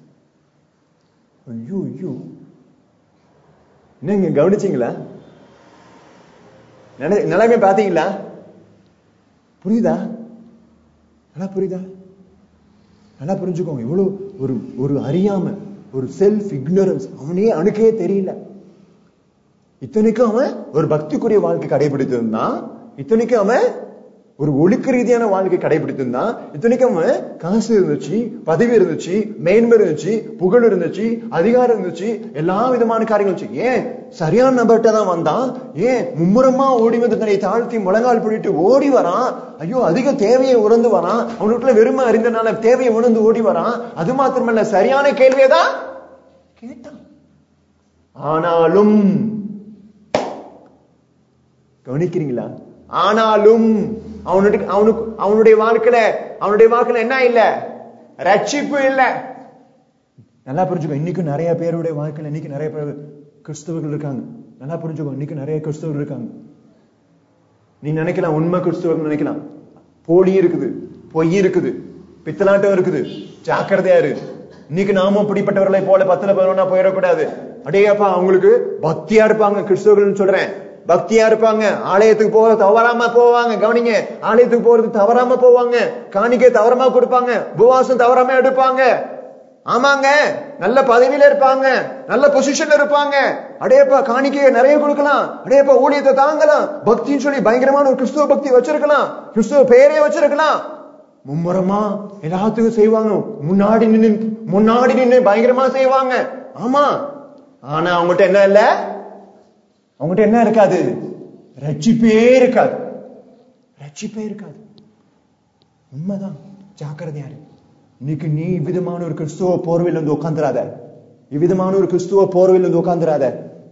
ஐயோ ஐயோ என்னங்க கவனிச்சீங்களா நிலை- நிலைமை பாத்தீங்களா புரியுதா நல்லா புரியுதா நல்லா புரிஞ்சுக்கோங்க இவ்வளவு ஒரு ஒரு அறியாம ஒரு செல்ஃப் இக்னோரன்ஸ் அவனே அணுக்கே தெரியல இத்தனைக்கும் அவன் ஒரு பக்திக்குரிய வாழ்க்கை கடைபிடித்திருந்தான் இத்தனைக்கும் அவன் ஒரு ஒழுக்க ரீதியான வாழ்க்கை கடைபிடித்திருந்தான் இத்தனைக்கும் அவன் காசு இருந்துச்சு பதவி இருந்துச்சு மேன்மை இருந்துச்சு புகழ் இருந்துச்சு அதிகாரம் இருந்துச்சு எல்லா விதமான காரியங்கள் இருந்துச்சு ஏன் சரியான நபர்கிட்ட தான் வந்தான் ஏன் மும்முரமா ஓடி வந்து தன்னை தாழ்த்தி முழங்கால் பிடிட்டு ஓடி வரான் ஐயோ அதிக தேவையை உணர்ந்து வரான் அவனுக்குள்ள வெறுமை அறிந்தனால தேவையை உணர்ந்து ஓடி வரான் அது மாத்திரமல்ல சரியான கேள்வியை தான் கேட்டான் ஆனாலும் கவனிக்கிறீங்களா ஆனாலும் அவனுடைய அவனுக்கு அவனுடைய வாழ்க்கையில அவனுடைய வாழ்க்கையில என்ன இல்ல ரட்சிப்பு இல்ல நல்லா புரிஞ்சுக்கோ இன்னைக்கு நிறைய பேருடைய வாழ்க்கையில இன்னைக்கு நிறைய பேர் கிறிஸ்தவர்கள் இருக்காங்க நல்லா புரிஞ்சுக்கோ இன்னைக்கு நிறைய கிறிஸ்தவர்கள் இருக்காங்க நீ நினைக்கலாம் உண்மை கிறிஸ்தவர்கள் நினைக்கலாம் போலி இருக்குது பொய் இருக்குது பித்தலாட்டம் இருக்குது ஜாக்கிரதையா இரு இன்னைக்கு நாமும் அப்படிப்பட்டவர்களை போல பத்துல பதினொன்னா போயிடக்கூடாது அடேயப்பா அவங்களுக்கு பக்தியா இருப்பாங்க கிறிஸ்தவர்கள் சொல்றேன் பக்தியா இருப்பாங்க ஆலயத்துக்கு போக தவறாம போவாங்க கவனிங்க ஆலயத்துக்கு போறது தவறாம போவாங்க காணிக்கை தவறாம கொடுப்பாங்க உபவாசம் தவறாம எடுப்பாங்க ஆமாங்க நல்ல பதவியில இருப்பாங்க நல்ல பொசிஷன்ல இருப்பாங்க அடேப்பா காணிக்கையை நிறைய கொடுக்கலாம் அடேப்பா ஊழியத்தை தாங்கலாம் பக்தின்னு சொல்லி பயங்கரமான ஒரு கிறிஸ்துவ பக்தி வச்சிருக்கலாம் கிறிஸ்துவ பெயரே வச்சிருக்கலாம் மும்முரமா எல்லாத்துக்கும் செய்வாங்க முன்னாடி நின்னு முன்னாடி நின்னு பயங்கரமா செய்வாங்க ஆமா ஆனா அவங்ககிட்ட என்ன இல்ல அவங்ககிட்ட என்ன இருக்காது ரட்சிப்பே இருக்காது ரட்சிப்பே இருக்காது உண்மைதான் ஜாக்கிரதையா இரு இன்னைக்கு நீ இவ்விதமான ஒரு கிறிஸ்துவ போர்வையில் வந்து உட்காந்துராத இவ்விதமான ஒரு கிறிஸ்துவ போர்வையில் வந்து உட்காந்துராத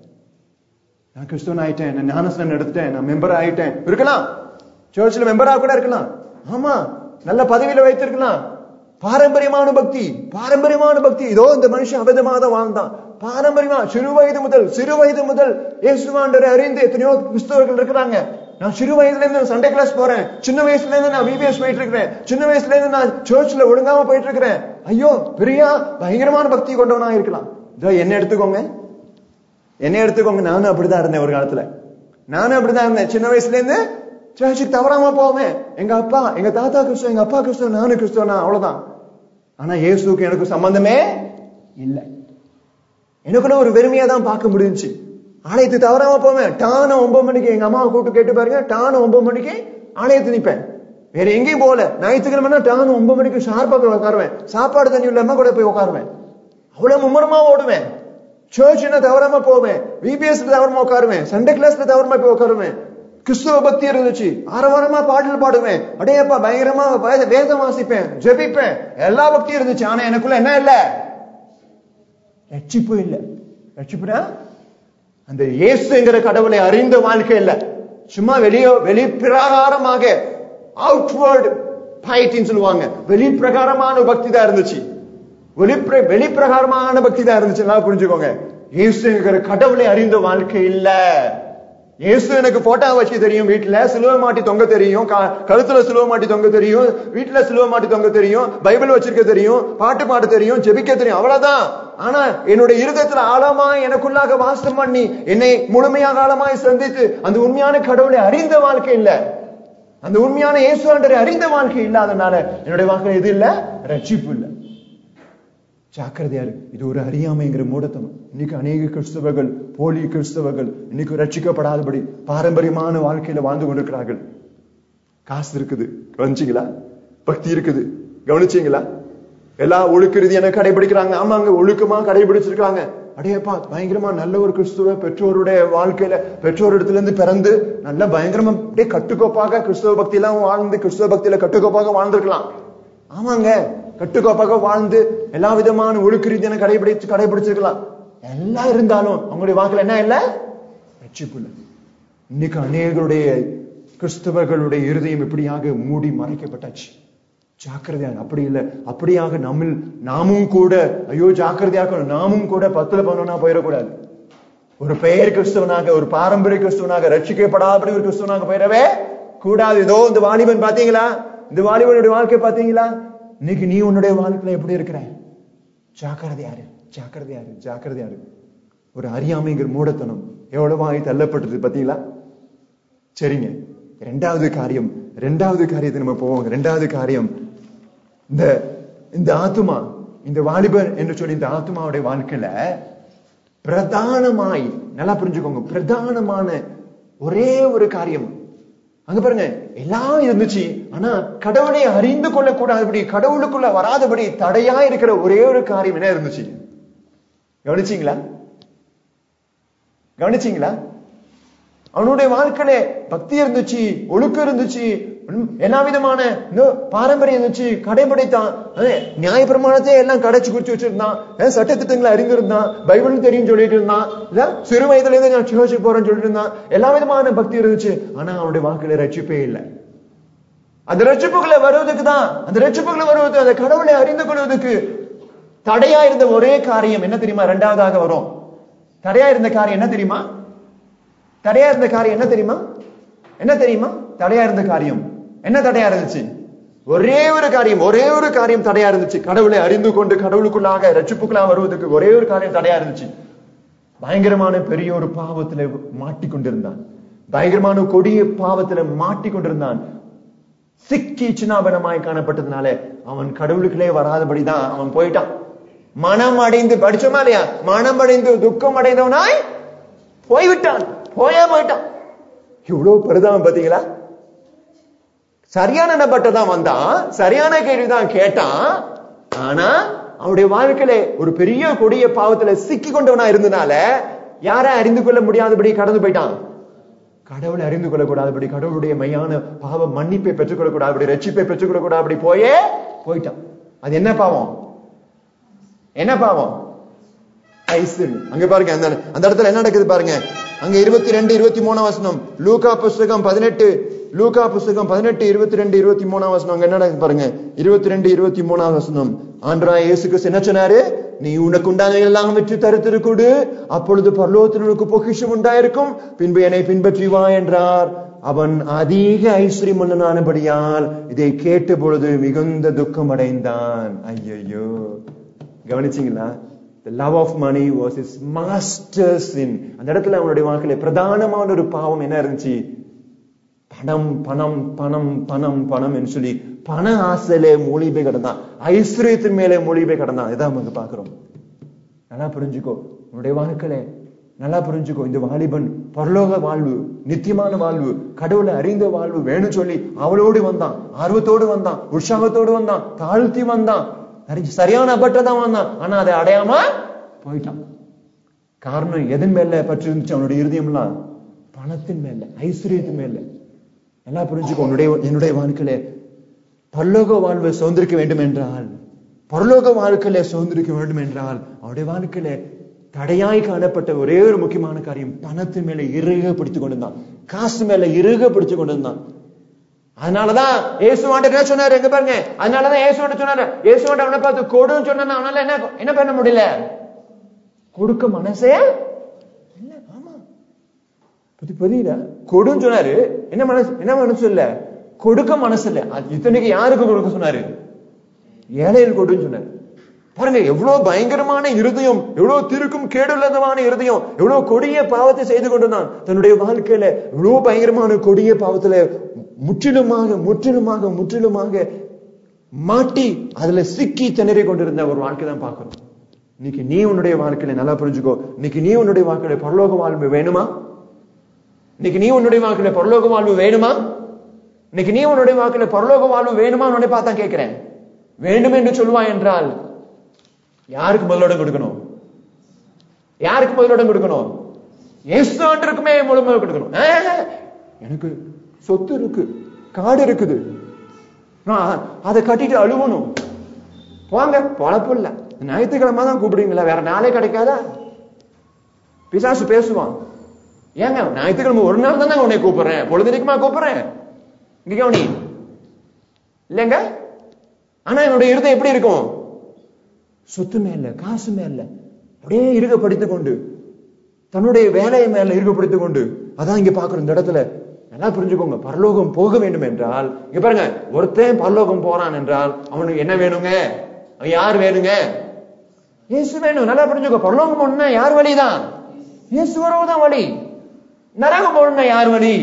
நான் கிறிஸ்துவன் ஆயிட்டேன் நான் ஞானஸ்நானம் எடுத்துட்டேன் நான் மெம்பர் ஆயிட்டேன் இருக்கலாம் சர்ச்சில் மெம்பரா கூட இருக்கலாம் ஆமா நல்ல பதவியில வைத்திருக்கலாம் பாரம்பரியமான பக்தி பாரம்பரியமான பக்தி இதோ இந்த மனுஷன் அபதமாக தான் வாழ்ந்தான் பாரம்பரியமா சிறு வயது முதல் சிறு வயது முதல் இயேசுவாண்டரை அறிந்து எத்தனையோ கிறிஸ்தவர்கள் இருக்கிறாங்க நான் சிறு வயசுல இருந்து சண்டே கிளாஸ் போறேன் சின்ன வயசுல இருந்து நான் விபிஎஸ் போயிட்டு இருக்கிறேன் சின்ன வயசுல இருந்து நான் சர்ச்ல ஒழுங்காம போயிட்டு இருக்கிறேன் ஐயோ பிரியா பயங்கரமான பக்தி கொண்டவனா இருக்கலாம் இதோ என்ன எடுத்துக்கோங்க என்ன எடுத்துக்கோங்க நானும் அப்படிதான் இருந்தேன் ஒரு காலத்துல நானும் அப்படிதான் இருந்தேன் சின்ன வயசுல இருந்து சர்ச்சுக்கு தவறாம போவேன் எங்க அப்பா எங்க தாத்தா கிறிஸ்துவ எங்க அப்பா கிறிஸ்துவ நானும் கிறிஸ்துவனா அவ்வளவுதான் ஆனா இயேசுக்கு எனக்கு சம்பந்தமே இல்ல எனக்குள்ள ஒரு வெறுமையா தான் பார்க்க முடிஞ்சுச்சு ஆலயத்துக்கு தவறாம போவேன் டான ஒன்பது மணிக்கு எங்க அம்மாவை கூப்பிட்டு கேட்டு பாருங்க டான ஒன்பது மணிக்கு ஆலயத்து நிப்பேன் வேற எங்கேயும் போகல ஞாயிற்றுக்கிழமைனா டான ஒன்பது மணிக்கு ஷார்ப்பா போய் உட்காருவேன் சாப்பாடு தண்ணி இல்லாம கூட போய் உட்காருவேன் அவ்வளவு மும்முரமா ஓடுவேன் சர்ச்னா தவறாம போவேன் விபிஎஸ் தவறாம உட்காருவேன் சண்டே கிளாஸ்ல தவறாம போய் உட்காருவேன் கிறிஸ்துவ பக்தி இருந்துச்சு ஆரவாரமா பாடல் பாடுவேன் அடையப்பா பயங்கரமா வே- வேதம் வாசிப்பேன் ஜெபிப்பேன் எல்லா பக்தியும் இருந்துச்சு ஆனா எனக்குள்ள என்ன இல்ல ரட்சிப்பு இல்ல ரட்சிப்புனா அந்த இயேசுங்கிற கடவுளை அறிந்த வாழ்க்கை இல்ல சும்மா வெளிய வெளிப்பிரகாரமாக அவுட்வர்டு பைட்டின்னு சொல்லுவாங்க வெளிப்பிரகாரமான பக்தி தான் இருந்துச்சு வெளிப்பிர வெளிப்பிரகாரமான பக்தி தான் இருந்துச்சு நல்லா புரிஞ்சுக்கோங்க இயேசுங்கிற கடவுளை அறிந்த வாழ்க்கை இல்ல இயேசு எனக்கு போட்டோ வச்சு தெரியும் வீட்டுல சிலுவை மாட்டி தொங்க தெரியும் க- கழுத்துல சிலுவை மாட்டி தொங்க தெரியும் வீட்டுல சிலுவை மாட்டி தொங்க தெரியும் பைபிள் வச்சிருக்க தெரியும் பாட்டு பாட தெரியும் ஜெபிக்க தெரியும் அவ்வளவுதான் ஆனா என்னுடைய இருதயத்துல ஆழமா எனக்குள்ளாக வாசம் பண்ணி என்னை முழுமையாக ஆழமாய் சந்தித்து அந்த உண்மையான கடவுளை அறிந்த வாழ்க்கை இல்ல அந்த உண்மையான இயேசுவாண்டரை அறிந்த வாழ்க்கை இல்லாதனால என்னுடைய வாழ்க்கை எது இல்ல ரட்சிப்பு இல்ல ஜாக்கிரதையா இருக்கு இது ஒரு அறியாமைங்கிற மூடத்தனம் இன்னைக்கு அநேக கிறிஸ்தவர்கள் போலி கிறிஸ்தவர்கள் இன்னைக்கு ரட்சிக்கப்படாதபடி பாரம்பரியமான வாழ்க்கையில வாழ்ந்து கொண்டிருக்கிறார்கள் காசு இருக்குது கவனிச்சீங்களா பக்தி இருக்குது கவனிச்சீங்களா எல்லா ஒழுக்க ரீதியான கடைபிடிக்கிறாங்க ஆமாங்க ஒழுக்கமா கடைபிடிச்சிருக்காங்க அடையப்பா பயங்கரமா நல்ல ஒரு கிறிஸ்துவ பெற்றோருடைய வாழ்க்கையில பெற்றோர் இடத்துல இருந்து பிறந்து நல்ல பயங்கரமா அப்படியே கட்டுக்கோப்பாக கிறிஸ்துவ பக்தி எல்லாம் வாழ்ந்து கிறிஸ்துவ பக்தியில கட்டுக்கோப்பாக வாழ்ந்திருக்கலாம் ஆமாங்க கட்டுக்கோப்பாக வாழ்ந்து எல்லா விதமான ஒழுக்க ரீதியான கடைபிடிச்சு கடைபிடிச்சிருக்கலாம் எல்லாம் இருந்தாலும் அவங்களுடைய வாக்குல என்ன இல்ல ரட்சிப்பு இல்லை இன்னைக்கு அநேகருடைய கிறிஸ்தவர்களுடைய இருதயம் இப்படியாக மூடி மறைக்கப்பட்டாச்சு ஜாக்கிரதையாக அப்படி இல்லை அப்படியாக நம்மில் நாமும் கூட ஐயோ ஜாக்கிரதையாக நாமும் கூட பத்துல பண்ணா போயிடக்கூடாது ஒரு பெயர் கிறிஸ்துவனாக ஒரு பாரம்பரிய கிறிஸ்துவனாக ரட்சிக்கப்படாதபடி ஒரு கிறிஸ்துவனாக போயிடவே கூடாது இதோ இந்த வாலிபன் பாத்தீங்களா இந்த வாலிபனுடைய வாழ்க்கை பாத்தீங்களா இன்னைக்கு நீ உன்னுடைய வாழ்க்கையில எப்படி இருக்கிற ஜாக்கிரதையாரு ஜாக்கிரதையாரு ஜாக்கிரதையாரு ஒரு அறியாமைங்கிற மூடத்தனம் எவ்வளவாய் தள்ளப்பட்டது பாத்தீங்களா சரிங்க ரெண்டாவது காரியம் ரெண்டாவது காரியத்தை நம்ம போவோம் ரெண்டாவது காரியம் இந்த இந்த ஆத்துமா இந்த வாலிபர் என்று சொல்லி இந்த ஆத்துமாவுடைய வாழ்க்கையில பிரதானமாய் நல்லா புரிஞ்சுக்கோங்க பிரதானமான ஒரே ஒரு காரியம் அங்க பாருங்க எல்லாம் இருந்துச்சு ஆனா கடவுளை அறிந்து கொள்ளக்கூடாதபடி கடவுளுக்குள்ள வராதபடி தடையா இருக்கிற ஒரே ஒரு காரியம் என்ன இருந்துச்சு கவனிச்சீங்களா கவனிச்சீங்களா அவனுடைய வாழ்க்கையில பக்தி இருந்துச்சு ஒழுக்கம் இருந்துச்சு உம், எல்லா விதமான இன்னும் பாரம்பரியம் இருந்துச்சு கடைபிடித்தான் அதே, நியாய பிரமாணத்தை எல்லாம் கடைச்சு குறிச்சு வச்சிருந்தான் அஹ், சட்டத்திட்டங்களை அறிந்திருந்தான் பைபிள் தெரியும் சொல்லிட்டு இருந்தான் இல்ல சிறு வயதுல இருந்து நான் சிவசி போறேன்னு சொல்லிட்டு இருந்தான் எல்லா விதமான பக்தி இருந்துச்சு ஆனா அவனுடைய வாழ்க்கையில ரட்சிப்பே இல்லை அந்த ரட்சிப்புகளை வருவதற்கு தான் அந்த ரட்சிப்புகளை வருவதற்கு அந்த கடவுளை அறிந்து கொள்வதற்கு தடையா இருந்த ஒரே காரியம் என்ன தெரியுமா இரண்டாவதாக வரும் தடையா இருந்த காரியம் என்ன தெரியுமா தடையா இருந்த காரியம் என்ன தெரியுமா என்ன தெரியுமா தடையா இருந்த காரியம் என்ன தடையா இருந்துச்சு ஒரே ஒரு காரியம் ஒரே ஒரு காரியம் தடையா இருந்துச்சு கடவுளை அறிந்து கொண்டு கடவுளுக்குள்ளாக ரட்சிப்புக்குள்ளாக வருவதற்கு ஒரே ஒரு காரியம் தடையா இருந்துச்சு பயங்கரமான பெரிய ஒரு பாவத்துல மாட்டிக்கொண்டிருந்தான் பயங்கரமான கொடிய பாவத்துல மாட்டிக்கொண்டிருந்தான் சிக்கி சின்னாபனமாய் காணப்பட்டதுனால அவன் கடவுளுக்குள்ளே வராதபடிதான் அவன் போயிட்டான் மனம் அடைந்து படிச்சோமா இல்லையா மனம் அடைந்து துக்கம் அடைந்தவனாய் போய்விட்டான் போயே போயிட்டான் இவ்வளவு பரிதாபம் பாத்தீங்களா சரியான நபர்கிட்ட தான் வந்தான் சரியான கேள்விதான் கேட்டான் ஆனா அவனுடைய வாழ்க்கையில ஒரு பெரிய கொடிய பாவத்துல சிக்கி கொண்டவனா இருந்தனால யாரை அறிந்து கொள்ள முடியாதபடி கடந்து போயிட்டான் கடவுளை அறிந்து கொள்ளக்கூடாதபடி கடவுளுடைய மையான பாவ மன்னிப்பை பெற்றுக்கொள்ளக்கூடாதபடி ரட்சிப்பை பெற்றுக்கொள்ளக்கூடாதபடி போயே போயிட்டான் அது என்ன பாவம் என்ன பாவம் ஐஸ்வர்யம் அங்க பாருங்க அந்த அந்த இடத்துல என்ன நடக்குது பாருங்க அங்க இருபத்தி ரெண்டு இருபத்தி மூணாம் வசனம் லூகா புஸ்தகம் பதினெட்டு லூகா புஸ்தகம் பதினெட்டு இருபத்தி ரெண்டு இருபத்தி மூணாம் வசனம் அங்க என்ன நடக்குது பாருங்க இருபத்தி ரெண்டு இருபத்தி மூணாம் வசனம் ஆண்டரா இயேசு கிறிஸ்து என்ன சொன்னாரு நீ உனக்கு உண்டானவை எல்லாம் விற்று தருத்திரு கொடு அப்பொழுது பரலோகத்தில் உனக்கு பொக்கிஷம் உண்டாயிருக்கும் பின்பு என்னை பின்பற்றி வா என்றார் அவன் அதிக ஐஸ்வர்யம் மன்னனானபடியால் இதை கேட்ட பொழுது மிகுந்த துக்கம் அடைந்தான் ஐயையோ கவனிச்சீங்களா the love of money was his master sin அந்த இடத்துல அவனுடைய வாழ்க்கையில பிரதானமான ஒரு பாவம் என்ன இருந்துச்சு பணம் பணம் பணம் பணம் பணம் என்று சொல்லி பண ஆசையிலே மூழ்கி போய் கிடந்தான் ஐஸ்வர்யத்தின் மேலே மூழ்கி போய் கிடந்தான் இதான் நம்ம பாக்குறோம் நல்லா புரிஞ்சுக்கோ உன்னுடைய வாழ்க்கையில நல்லா புரிஞ்சுக்கோ இந்த வாலிபன் பரலோக வாழ்வு நித்தியமான வாழ்வு கடவுளை அறிந்த வாழ்வு வேணும் சொல்லி அவளோடு வந்தான் ஆர்வத்தோடு வந்தான் உற்சாகத்தோடு வந்தான் தாழ்த்தி வந்தான் அறிஞ்சு சரியான பட்ட தான் வந்தான் ஆனா அதை அடையாம போயிட்டான் காரணம் எதன் மேல பற்றி இருந்துச்சு அவனுடைய இருதயம்லாம் பணத்தின் மேல ஐஸ்வர்யத்தின் மேல எல்லாம் புரிஞ்சுக்கோ உன்னுடைய என்னுடைய வாழ்க்கையில பரலோக வாழ்வை சுதந்திரிக்க வேண்டும் என்றால் பரலோக வாழ்க்கையில சுதந்திரிக்க வேண்டும் என்றால் அவருடைய வாழ்க்கையில தடையாய் காணப்பட்ட ஒரே ஒரு முக்கியமான காரியம் பணத்தின் மேல இறுக பிடித்துக் கொண்டிருந்தான் காசு மேல இறுக பிடிச்சு கொண்டிருந்தான் அதனாலதான் இயேசுவாண்ட என்ன சொன்னாரு எங்க பாருங்க அதனாலதான் இயேசுவாண்ட சொன்னாரு இயேசுவாண்ட அவனை பார்த்து கொடுன்னு சொன்னா அவனால என்ன என்ன பண்ண முடியல கொடுக்க மனசே இல்ல ஆமா புதி புரியுதா கொடுன்னு சொன்னாரு என்ன மனசு என்ன மனசு இல்ல கொடுக்க மனசு இல்ல அது இத்தனைக்கு யாருக்கு கொடுக்க சொன்னாரு ஏழைகள் கொடுன்னு சொன்னாரு பாருங்க எவ்வளவு பயங்கரமான இருதயம் எவ்வளவு திருக்கும் கேடுள்ளதமான இருதயம் எவ்வளவு கொடிய பாவத்தை செய்து கொண்டிருந்தான் தன்னுடைய வாழ்க்கையில எவ்வளவு பயங்கரமான கொடிய பாவத்துல முற்றிலுமாக முற்றிலுமாக முற்றிலுமாக மாட்டி அதுல சிக்கி திணறி கொண்டிருந்த ஒரு வாழ்க்கை தான் பார்க்கிறோம் இன்னைக்கு நீ உன்னுடைய வாழ்க்கையில நல்லா புரிஞ்சுக்கோ இன்னைக்கு நீ உன்னுடைய வாழ்க்கையில பரலோக வாழ்வு வேணுமா இன்னைக்கு நீ உன்னுடைய வாழ்க்கையில பரலோக வாழ்வு வேணுமா இன்னைக்கு நீ உன்னுடைய வாழ்க்கையில பரலோக வாழ்வு வேணுமா உன்னுடைய பார்த்தா கேட்கிறேன் வேண்டும் என்று சொல்லுவாய் என்றால் யாருக்கு முதலிடம் கொடுக்கணும் யாருக்கு முதலிடம் கொடுக்கணும் இயேசு ஆண்டருக்குமே முழுமை கொடுக்கணும் ஆ, எனக்கு சொத்து இருக்கு காடு இருக்குது நான் அதை கட்டிட்டு அழுவணும் போங்க பொழப்பு இல்ல ஞாயிற்றுக்கிழமை தான் கூப்பிடுவீங்களா வேற நாளே கிடைக்காதா பிசாசு பேசுவான் ஏங்க ஞாயிற்றுக்கிழமை ஒரு நாள் தானே உன்னை கூப்பிடுறேன் பொழுதுனிக்குமா கூப்பிடுறேன் இங்க கவனி இல்லைங்க ஆனா என்னுடைய இருதயம் எப்படி இருக்கும் சொத்து மேல காசு மேல அப்படியே இருகப்படுத்திக் கொண்டு தன்னுடைய வேலையை மேல இருகப்படுத்திக் கொண்டு அதான் இங்க பாக்குறோம் இந்த இடத்துல நல்லா புரிஞ்சுக்கோங்க பரலோகம் போக வேண்டும் என்றால் இங்க பாருங்க ஒருத்தன் பரலோகம் போறான் என்றால் அவனுக்கு என்ன வேணுங்க அவன் யார் வேணுங்க இயேசு வேணும் நல்லா புரிஞ்சுக்கோ பரலோகம் போகணும்னா யார் வழிதான் இயேசு வரவுதான் வழி நரகம் போகணும்னா யார் வழி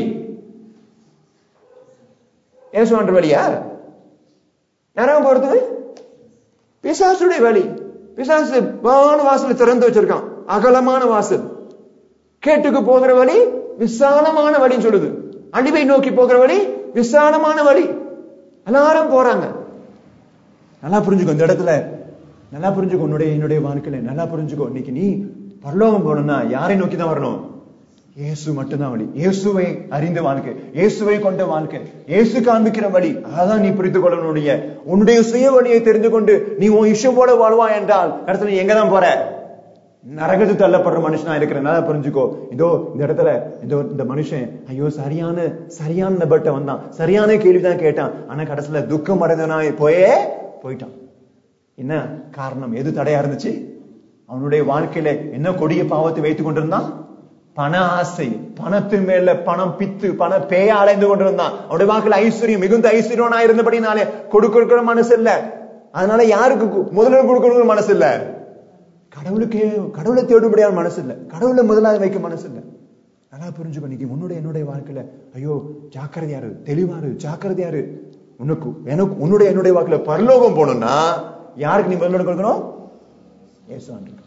இயேசு ஆண்டு வழியா நரகம் போறதுக்கு பிசாசுடைய வழி பிசாசு வான வாசல் திறந்து வச்சிருக்கான் அகலமான வாசல் கேட்டுக்கு போகிற வழி விசாலமான வழின்னு சொல்லுது அழிவை நோக்கி போகிற வழி விசாலமான வழி எல்லாரும் போறாங்க நல்லா புரிஞ்சுக்கோ இந்த இடத்துல நல்லா புரிஞ்சுக்கோ உன்னுடைய என்னுடைய வாழ்க்கையில நல்லா புரிஞ்சுக்கோ இன்னைக்கு நீ பரலோகம் போகணும்னா யாரை நோக்கி தான் வரணும் இயேசு மட்டும்தான் வழி இயேசுவை அறிந்த வாழ்க்கை இயேசுவை கொண்ட வாழ்க்கை இயேசு காண்பிக்கிற வழி அதான் நீ புரிந்து கொள்ளணுடைய உன்னுடைய சுய வழியை தெரிந்து கொண்டு நீ உன் இஷ்டம் போல வாழ்வா என்றால் கடைசியில் நீ எங்க தான் போற நரகத்து தள்ளப்படுற மனுஷனா இருக்கிற நல்லா புரிஞ்சுக்கோ இதோ இந்த இடத்துல இதோ இந்த மனுஷன் ஐயோ சரியான சரியான நபர்கிட்ட வந்தான் சரியான கேள்விதான் கேட்டான் ஆனா கடைசியில துக்கம் அடைந்தவனா போயே போயிட்டான் என்ன காரணம் எது தடையா இருந்துச்சு அவனுடைய வாழ்க்கையில என்ன கொடிய பாவத்தை வைத்துக் கொண்டிருந்தான் பண ஆசை பணத்தின் மேல பணம் பித்து பண பேய அலைந்து கொண்டிருந்தான் அவனுடைய வாழ்க்கையில ஐஸ்வர்யம் மிகுந்த ஐஸ்வர்யனா இருந்தபடினாலே கொடுக்கிற மனசு இல்ல அதனால யாருக்கு கு- முதலில் கொடுக்கணுங்கிற மனசு இல்ல கடவுளுக்கே கடவுளை தேடுபடியான மனசு இல்ல கடவுளை முதலாவது வைக்க மனசு இல்ல நல்லா புரிஞ்சுக்கோ இன்னைக்கு உன்னுடைய என்னுடைய வாழ்க்கையில ஐயோ ஜாக்கிரதையாரு தெளிவாரு ஜாக்கிரதையாரு உனக்கு எனக்கு உன்னுடைய என்னுடைய வாழ்க்கையில பரலோகம் போகணும்னா யாருக்கு நீ முதலிடம் கொடுக்கணும் இயேசு ஆண்டவருக்கு.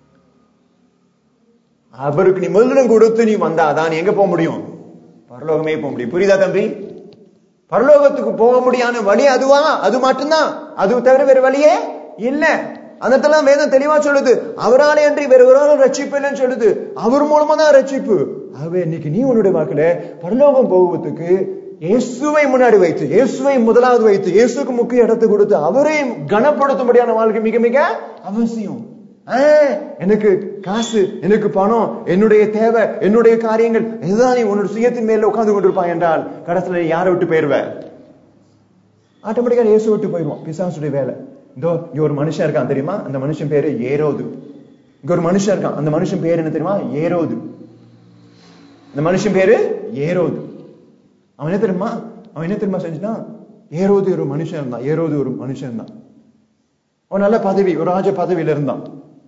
அவருக்கு நீ முதலிடம் கொடுத்து நீ வந்தாதான் நீ எங்க போக முடியும் பரலோகமே போக முடியும் புரியுதா தம்பி பரலோகத்துக்கு போக முடியாத வழி அதுவா அது மட்டும்தான் அது தவிர வேற வழியே இல்ல அதெல்லாம் வேதம் தெளிவா சொல்லுது அவராலே அன்றி வேற ஒரு ரட்சிப்பு இல்லைன்னு சொல்லுது அவர் மூலமா தான் ரட்சிப்பு ஆகவே இன்னைக்கு நீ உன்னுடைய வாக்குல பரலோகம் போவதுக்கு இயேசுவை முன்னாடி வைத்து இயேசுவை முதலாவது வைத்து இயேசுக்கு முக்கிய இடத்தை கொடுத்து அவரை கனப்படுத்தும்படியான வாழ்க்கை மிக மிக அவசியம் ஆ, எனக்கு காசு எனக்கு பணம் என்னுடைய தேவை என்னுடைய காரியங்கள் இதுதான் நீ உன்னோட சுயத்தின் மேல உட்கார்ந்து கொண்டிருப்பாய் என்றால் கடைசியில நீ யாரை விட்டு போயிருவ ஆட்டோமேட்டிக்கா இயேசு விட்டு போயிடுவான் பிசாசுடைய வேலை இதோ இங்க ஒரு மனுஷன் இருக்கான் தெரியுமா அந்த மனுஷன் பேரு ஏரோது இங்க ஒரு மனுஷன் இருக்கான் அந்த மனுஷன் பேரு என்ன தெரியுமா ஏரோது அந்த மனுஷன் பேரு ஏரோது அவன் என்ன தெரியுமா அவன் என்ன தெரியுமா செஞ்சுட்டான் ஏரோது ஒரு மனுஷன் இருந்தான் ஏரோது ஒரு மனுஷன் இருந்தான் அவன் நல்ல பதவி ஒரு ராஜ பதவியில இருந்தான்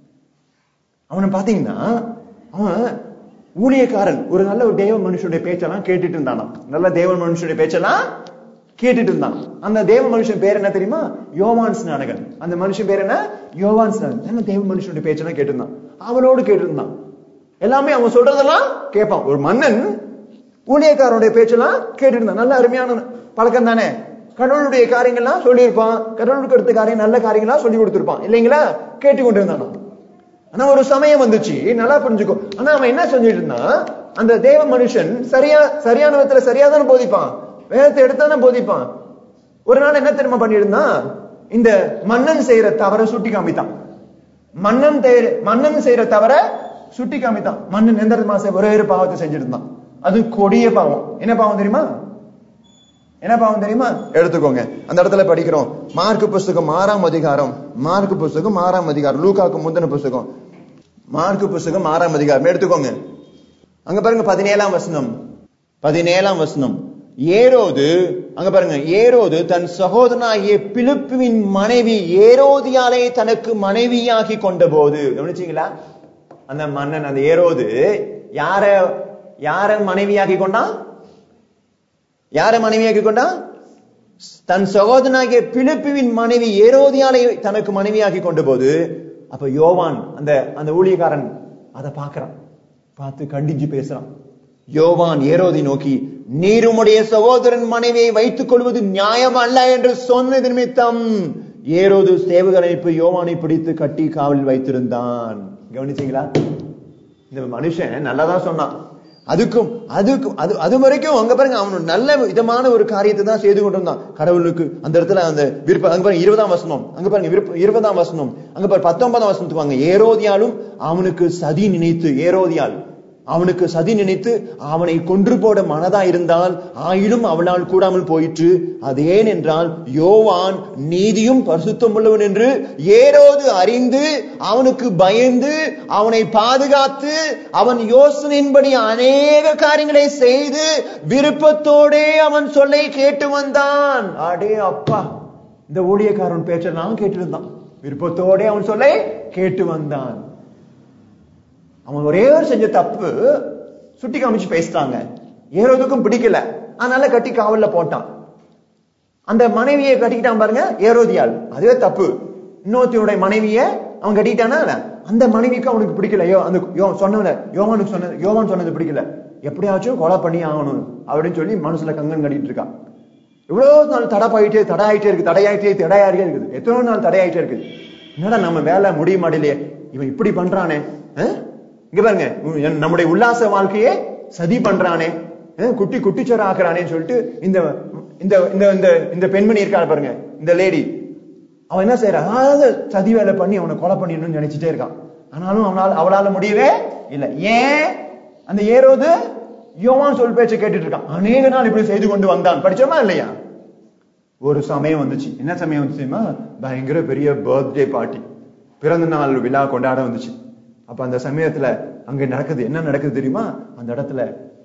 அவனை பாத்தீங்கன்னா அவன் ஊழியக்காரன் ஒரு நல்ல ஒரு தேவ மனுஷனுடைய பேச்செல்லாம் கேட்டுட்டு இருந்தானாம் நல்ல தேவ மனுஷனுடைய பேச்செல்லாம் கேட்டுட்டு இருந்தான் அந்த தேவ மனுஷன் பேர் என்ன தெரியுமா யோவான் ஸ்நானகன் அந்த மனுஷன் பேர் என்ன யோவான் ஸ்நானகன் நல்ல தேவ மனுஷனுடைய பேச்செல்லாம் கேட்டிருந்தான் அவனோடு கேட்டிருந்தான் எல்லாமே அவன் சொல்றதெல்லாம் கேட்பான் ஒரு மன்னன் ஊழியக்காரனுடைய பேச்செல்லாம் கேட்டிருந்தான் நல்ல அருமையான பழக்கம் தானே கடவுளுடைய காரியங்கள்லாம் சொல்லியிருப்பான் கடவுளுக்கு அடுத்த காரியம் நல்ல காரியங்களா சொல்லி கொடுத்திருப்பான் இல்லைங்களா கேட்டு கொண்டு இருந்தான் ஆனா ஒரு சமயம் வந்துச்சு நல்லா புரிஞ்சுக்கோ ஆனா அவன் என்ன செஞ்சுட்டு இருந்தான் அந்த தேவ மனுஷன் சரியா சரியான விதத்துல சரியா தானே போதிப்பான் வேதத்தை எடுத்தானே போதிப்பான் ஒரு நாள் என்ன தெரியுமா பண்ணியிருந்தான் இந்த மன்னன் செய்யற தவற சுட்டி காமித்தான் மன்னன் தே- மன்னன் செய்யற தவற சுட்டி காமித்தான் மன்னன் எந்த மாசம் ஒரே ஒரு பாவத்தை செஞ்சுட்டு இருந்தான் அது கொடிய பாவம் என்ன பாவம் தெரியுமா என்ன பாவம் தெரியுமா எடுத்துக்கோங்க அந்த இடத்துல படிக்கிறோம் மார்க் புஸ்தகம் ஆறாம் அதிகாரம் மார்க் புஸ்தகம் ஆறாம் அதிகாரம் லூக்காக்கு முந்தின புஸ்தகம் மார்க் புஸ்தகம் ஆறாம் அதிகாரம் எடுத்துக்கோங்க அங்க பாருங்க பதினேழாம் வசனம் பதினேழாம் வசனம் ஏரோது அங்க பாருங்க ஏரோது தன் சகோதரனாகிய பிலிப்புவின் மனைவி ஏரோதியாலே தனக்கு மனைவியாகி கொண்ட போது கவனிச்சீங்களா அந்த மன்னன் அந்த ஏரோது யார யார மனைவியாகி கொண்டான் யாரை மனைவியாக்கி கொண்டான் தன் சகோதரனாகிய பிலிப்புவின் மனைவி ஏரோதியாலை தனக்கு மனைவியாக்கி கொண்ட போது அப்ப யோவான் அந்த அந்த ஊழியக்காரன் அதை பார்க்கறான் பார்த்து கண்டிஞ்சு பேசுறான் யோவான் ஏரோதி நோக்கி நீர் உம்முடைய சகோதரன் மனைவியை வைத்துக் கொள்வது நியாயம் அல்ல என்று சொன்னது நிமித்தம் ஏரோது சேவகரை போய் யோவானை பிடித்து கட்டி காவலில் வைத்திருந்தான் கவனிச்சீங்களா இந்த மனுஷன் நல்லதான் சொன்னான் அதுக்கும் அதுக்கும் அது அது வரைக்கும் அங்க பாருங்க அவன் நல்ல விதமான ஒரு காரியத்தை தான் செய்து கொண்டு வந்தான் கடவுளுக்கு அந்த இடத்துல அந்த விருப்ப அங்க பாருங்க இருபதாம் வசனம் அங்க பாருங்க விருப்ப இருபதாம் வசனம் அங்க பாருங்க பத்தொன்பதாம் வசனத்துக்கு வாங்க ஏரோதியாலும் அவனுக்கு சதி நினைத்து ஏரோதியால் அவனுக்கு சதி நினைத்து அவனை கொன்று போட மனதா இருந்தால் ஆயிலும் அவளால் கூடாமல் போயிற்று அது ஏன் என்றால் யோவான் நீதியும் பரிசுத்தம் உள்ளவன் என்று ஏரோது அறிந்து அவனுக்கு பயந்து அவனை பாதுகாத்து அவன் யோசனையின்படி அநேக காரியங்களை செய்து விருப்பத்தோடே அவன் சொல்லை கேட்டு வந்தான் அடே அப்பா இந்த ஊழியக்காரன் பேச்செல்லாம் கேட்டிருந்தான் விருப்பத்தோடே அவன் சொல்லை கேட்டு வந்தான் அவன் ஒரே ஒரு செஞ்ச தப்பு சுட்டி காமிச்சு பேசிட்டாங்க ஏரோதுக்கும் பிடிக்கல அதனால கட்டி காவல்ல போட்டான் அந்த மனைவியை கட்டிக்கிட்டான் பாருங்க ஏரோதியால் அதுவே தப்பு இன்னொருத்தியோட மனைவிய அவன் கட்டிக்கிட்டானா அந்த மனைவிக்கு அவனுக்கு பிடிக்கல யோ அந்த யோ சொன்னவன யோவானுக்கு சொன்னது யோவான் சொன்னது பிடிக்கல எப்படியாச்சும் கொலை பண்ணி ஆகணும் அப்படின்னு சொல்லி மனசுல கங்கன் கட்டிட்டு இருக்கான் எவ்வளவு நாள் தடப்பாயிட்டே தடையாயிட்டே இருக்கு தடையாயிட்டே தடையாயிட்டே இருக்குது எத்தனை நாள் தடையாயிட்டே இருக்குது என்னடா நம்ம வேலை முடிய மாட்டலையே இவன் இப்படி பண்றானே அஹ்? இங்க பாருங்க உம், நம்முடைய உல்லாச வாழ்க்கையே சதி பண்றானே அஹ், குட்டி குட்டிச்சோர ஆக்குறானேன்னு சொல்லிட்டு இந்த இந்த இந்த இந்த இந்த பெண்மணி இருக்காள் பாருங்க இந்த லேடி அவன் என்ன செய்யறான் அதாவது சதி வேலை பண்ணி அவனை கொலை பண்ணிடணும்னு நினைச்சிட்டே இருக்கான் ஆனாலும் அவனால் அவளால முடியவே இல்ல ஏன் அந்த ஏரோது யோவான் சொல் பேச்சை கேட்டுட்டு இருக்கான் அநேக நாள் இப்படி செய்து கொண்டு வந்தான் படிச்சோமா இல்லையா ஒரு சமயம் வந்துச்சு என்ன சமயம் வந்துச்சுமா பயங்கர பெரிய பர்த்டே பார்ட்டி பிறந்த நாள் விழா கொண்டாட வந்துச்சு அப்ப அந்த சமயத்துல அங்க நடக்குது என்ன நடக்குது தெரியுமா அந்த இடத்துல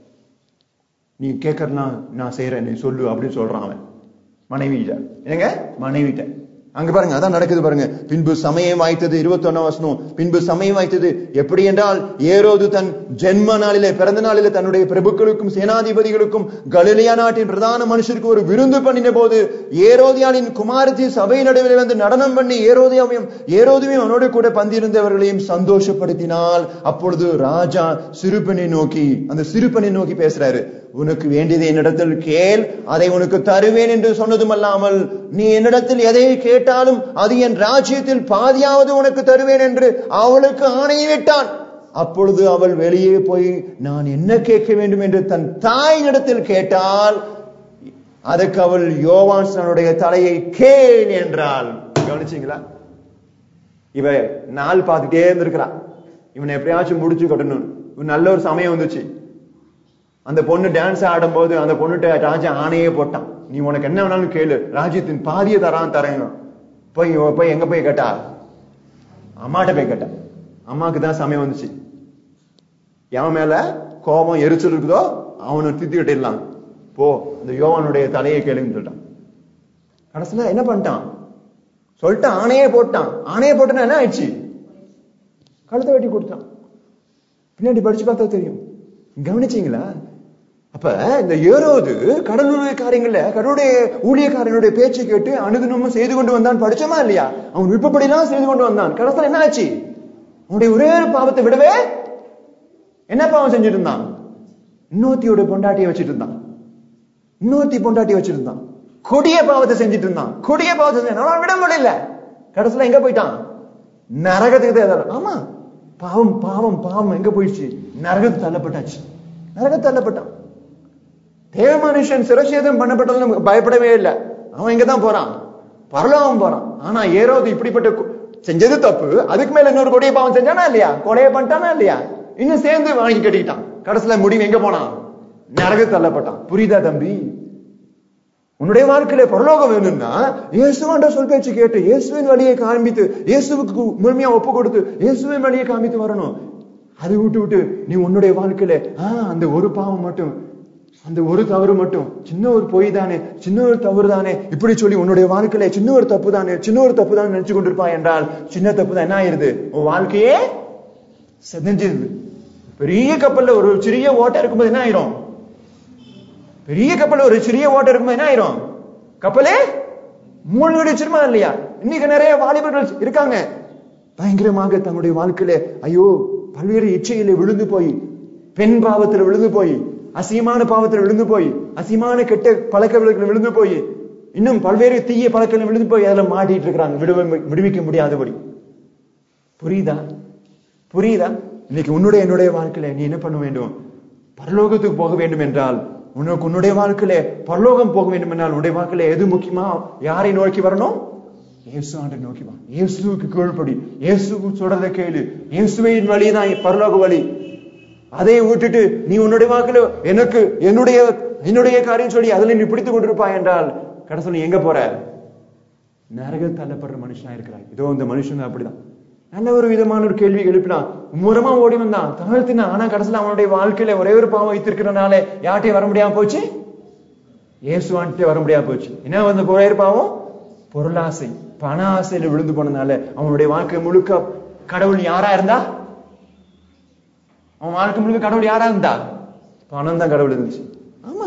நீ கேட்கறனா நான் செய்யறேன் நீ சொல்லு அப்படின்னு சொல்றான் அவன் மனைவிட்ட என்னங்க மனைவிட்ட அங்க பாருங்க அதான் நடக்குது பாருங்க பின்பு சமயம் வாய்த்தது இருபத்தி வசனம் பின்பு சமயம் வாய்த்தது எப்படி என்றால் ஏரோது தன் ஜென்ம நாளிலே பிறந்த நாளிலே தன்னுடைய பிரபுக்களுக்கும் சேனாதிபதிகளுக்கும் கலிலியா நாட்டின் பிரதான மனுஷருக்கு ஒரு விருந்து பண்ணின போது ஏரோதியாளின் குமாரத்தி சபை நடுவில் வந்து நடனம் பண்ணி ஏரோதியாவையும் ஏரோதுவையும் அவனோடு கூட பந்திருந்தவர்களையும் சந்தோஷப்படுத்தினால் அப்பொழுது ராஜா சிறுபனை நோக்கி அந்த சிறுபனை நோக்கி பேசுறாரு உனக்கு வேண்டியதை என்னிடத்தில் கேள் அதை உனக்கு தருவேன் என்று சொன்னதும் அல்லாமல் நீ என்னிடத்தில் எதை கேட்டாலும் அது என் ராஜ்யத்தில் பாதியாவது உனக்கு தருவேன் என்று அவளுக்கு ஆணையிட்டான் அப்பொழுது அவள் வெளியே போய் நான் என்ன கேட்க வேண்டும் என்று தன் தாயினிடத்தில் கேட்டால் அதுக்கு அவள் யோவான் தன்னுடைய தலையை கேள் என்றாள் கவனிச்சீங்களா இவ நாள் பார்த்துட்டே இருந்திருக்கிறான் இவனை எப்படியாச்சும் முடிச்சு கட்டணும் இவன் நல்ல ஒரு சமயம் வந்துச்சு அந்த பொண்ணு டான்ஸ் ஆடும்போது அந்த பொண்ணுகிட்ட ராஜா ஆணையே போட்டான் நீ உனக்கு என்ன வேணாலும் கேளு ராஜ்யத்தின் பாதியை தரான் தரேன் போய் இவ போய் எங்க போய் கேட்டா அம்மாட்ட போய் கேட்டா அம்மாக்கு தான் சமயம் வந்துச்சு எவன் மேல கோபம் எரிச்சல் இருக்குதோ அவனை தித்தி கட்டிடலாம் போ இந்த யோவானுடைய தலையை கேளுன்னு சொல்லிட்டான் கடைசியில என்ன பண்ணிட்டான் சொல்லிட்டு ஆணையே போட்டான் ஆணையே போட்டுனா என்ன ஆயிடுச்சு கழுத்தை வெட்டி கொடுத்தான் பின்னாடி படிச்சு பார்த்தா தெரியும் கவனிச்சீங்களா அப்ப இந்த ஏரோது கடலுடைய காரியங்கள்ல கடவுளுடைய ஊழியக்காரனுடைய பேச்சை கேட்டு அனுதினமும் செய்து கொண்டு வந்தான் படிச்சோமா இல்லையா அவன் விருப்பப்படிலாம் செய்து கொண்டு வந்தான் கடைசியில் என்ன ஆச்சு அவனுடைய ஒரே ஒரு பாவத்தை விடவே என்ன பாவம் செஞ்சுட்டு இருந்தான் இன்னொருத்தியோட பொண்டாட்டியை வச்சுட்டு இருந்தான் இன்னொருத்தி பொண்டாட்டி வச்சிருந்தான் கொடிய பாவத்தை செஞ்சுட்டு இருந்தான் கொடிய பாவத்தை செஞ்சு அவனால விட முடியல கடைசியில எங்க போயிட்டான் நரகத்துக்கு தான் ஏதாவது- ஆமா பாவம் பாவம் பாவம் எங்க போயிடுச்சு நரகத்துக்கு தள்ளப்பட்டாச்சு நரகத்து தள்ளப்பட்டான் தேவ மனுஷன் சிரசேதம் பண்ணப்பட்டது நமக்கு பயப்படவே இல்லை அவன் இங்க தான் போறான் பரலோகம் போறான் ஆனா ஏரோது இப்படிப்பட்ட கு- செஞ்சது தப்பு அதுக்கு மேல இன்னொரு கொடிய பாவம் செஞ்சானா இல்லையா கொலைய பண்ணிட்டானா இல்லையா இன்னும் சேர்ந்து வாங்கி கட்டிக்கிட்டான் கடைசியில முடிவு எங்க போனான் நரகத்து தள்ளப்பட்டான் புரியுதா தம்பி உன்னுடைய வாழ்க்கையில பரலோகம் வேணும்னா இயேசுவாண்ட சொல் பேச்சு கேட்டு இயேசுவின் வழியை காண்பித்து இயேசுவுக்கு முழுமையா ஒப்பு கொடுத்து இயேசுவின் வழியை காண்பித்து வரணும் அதை விட்டு விட்டு நீ உன்னுடைய வாழ்க்கையில ஆஹ் அந்த ஒரு பாவம் மட்டும் அந்த ஒரு தவறு மட்டும் சின்ன ஒரு பொய் தானே சின்ன ஒரு தவறு தானே இப்படி சொல்லி உன்னுடைய வாழ்க்கையில சின்ன ஒரு தப்பு தானே சின்ன ஒரு தப்பு தான் நினைச்சு கொண்டிருப்பாய் என்றால் சின்ன தப்பு தான் என்ன ஆயிருது உன் வாழ்க்கையே செதஞ்சிருது பெரிய கப்பல்ல ஒரு சிறிய ஓட்டை இருக்கும்போது என்ன ஆயிரும் பெரிய கப்பல் ஒரு சிறிய ஓட்டம் இருக்குமா என்ன ஆயிரும் கப்பலே மூழ்கடிச்சிருமா இல்லையா இன்னைக்கு நிறைய வாலிபர்கள் இருக்காங்க பயங்கரமாக தங்களுடைய வாழ்க்கையில ஐயோ பல்வேறு இச்சையில விழுந்து போய் பெண் பாவத்துல விழுந்து போய் அசியமான பாவத்துல விழுந்து போய் அசியமான கெட்ட பழக்க வழக்கத்துல விழுந்து போய் இன்னும் பல்வேறு தீய பழக்கங்கள் விழுந்து போய் அதுல மாட்டிட்டு இருக்கிறாங்க விடுவ விடுவிக்க முடியாதபடி புரியுதா புரியுதா இன்னைக்கு உன்னுடைய என்னுடைய வாழ்க்கையில நீ என்ன பண்ண வேண்டும் பரலோகத்துக்கு போக வேண்டும் என்றால் உனக்கு உன்னுடைய வாழ்க்கையில பரலோகம் போக வேண்டும் என்றால் உன்னுடைய வாழ்க்கையில எது முக்கியமா யாரை நோக்கி வரணும் இயேசு ஆண்டை நோக்கி வா இயேசுவுக்கு கீழ்ப்படி இயேசு சொல்றதை கேளு இயேசுவின் வழிதான் பரலோக வழி அதை விட்டுட்டு நீ உன்னுடைய வாழ்க்கையில எனக்கு என்னுடைய என்னுடைய காரியம் சொல்லி அதுல நீ பிடித்துக் கொண்டிருப்பாய் என்றால் கடைசி நீ எங்க போற நரக தள்ளப்படுற மனுஷனா இருக்கிறாய் இதோ இந்த மனுஷன் அப்படிதான் நல்ல ஒரு விதமான ஒரு கேள்வி எழுப்பினான் முறமா ஓடி வந்தான் தாழ்த்தினான் ஆனா கடைசியில அவனுடைய வாழ்க்கையில ஒரே ஒரு பாவம் வைத்திருக்கிறனால யார்ட்டையும் வர முடியாம போச்சு இயேசுவான்ட்டே வர முடியாம போச்சு என்ன வந்து ஒரே ஒரு பாவம் பொருளாசை பண ஆசையில விழுந்து போனதுனால அவனுடைய வாழ்க்கை முழுக்க கடவுள் யாரா இருந்தா அவன் வாழ்க்கை முழுக்க கடவுள் யாரா இருந்தா பணம் தான் கடவுள் இருந்துச்சு ஆமா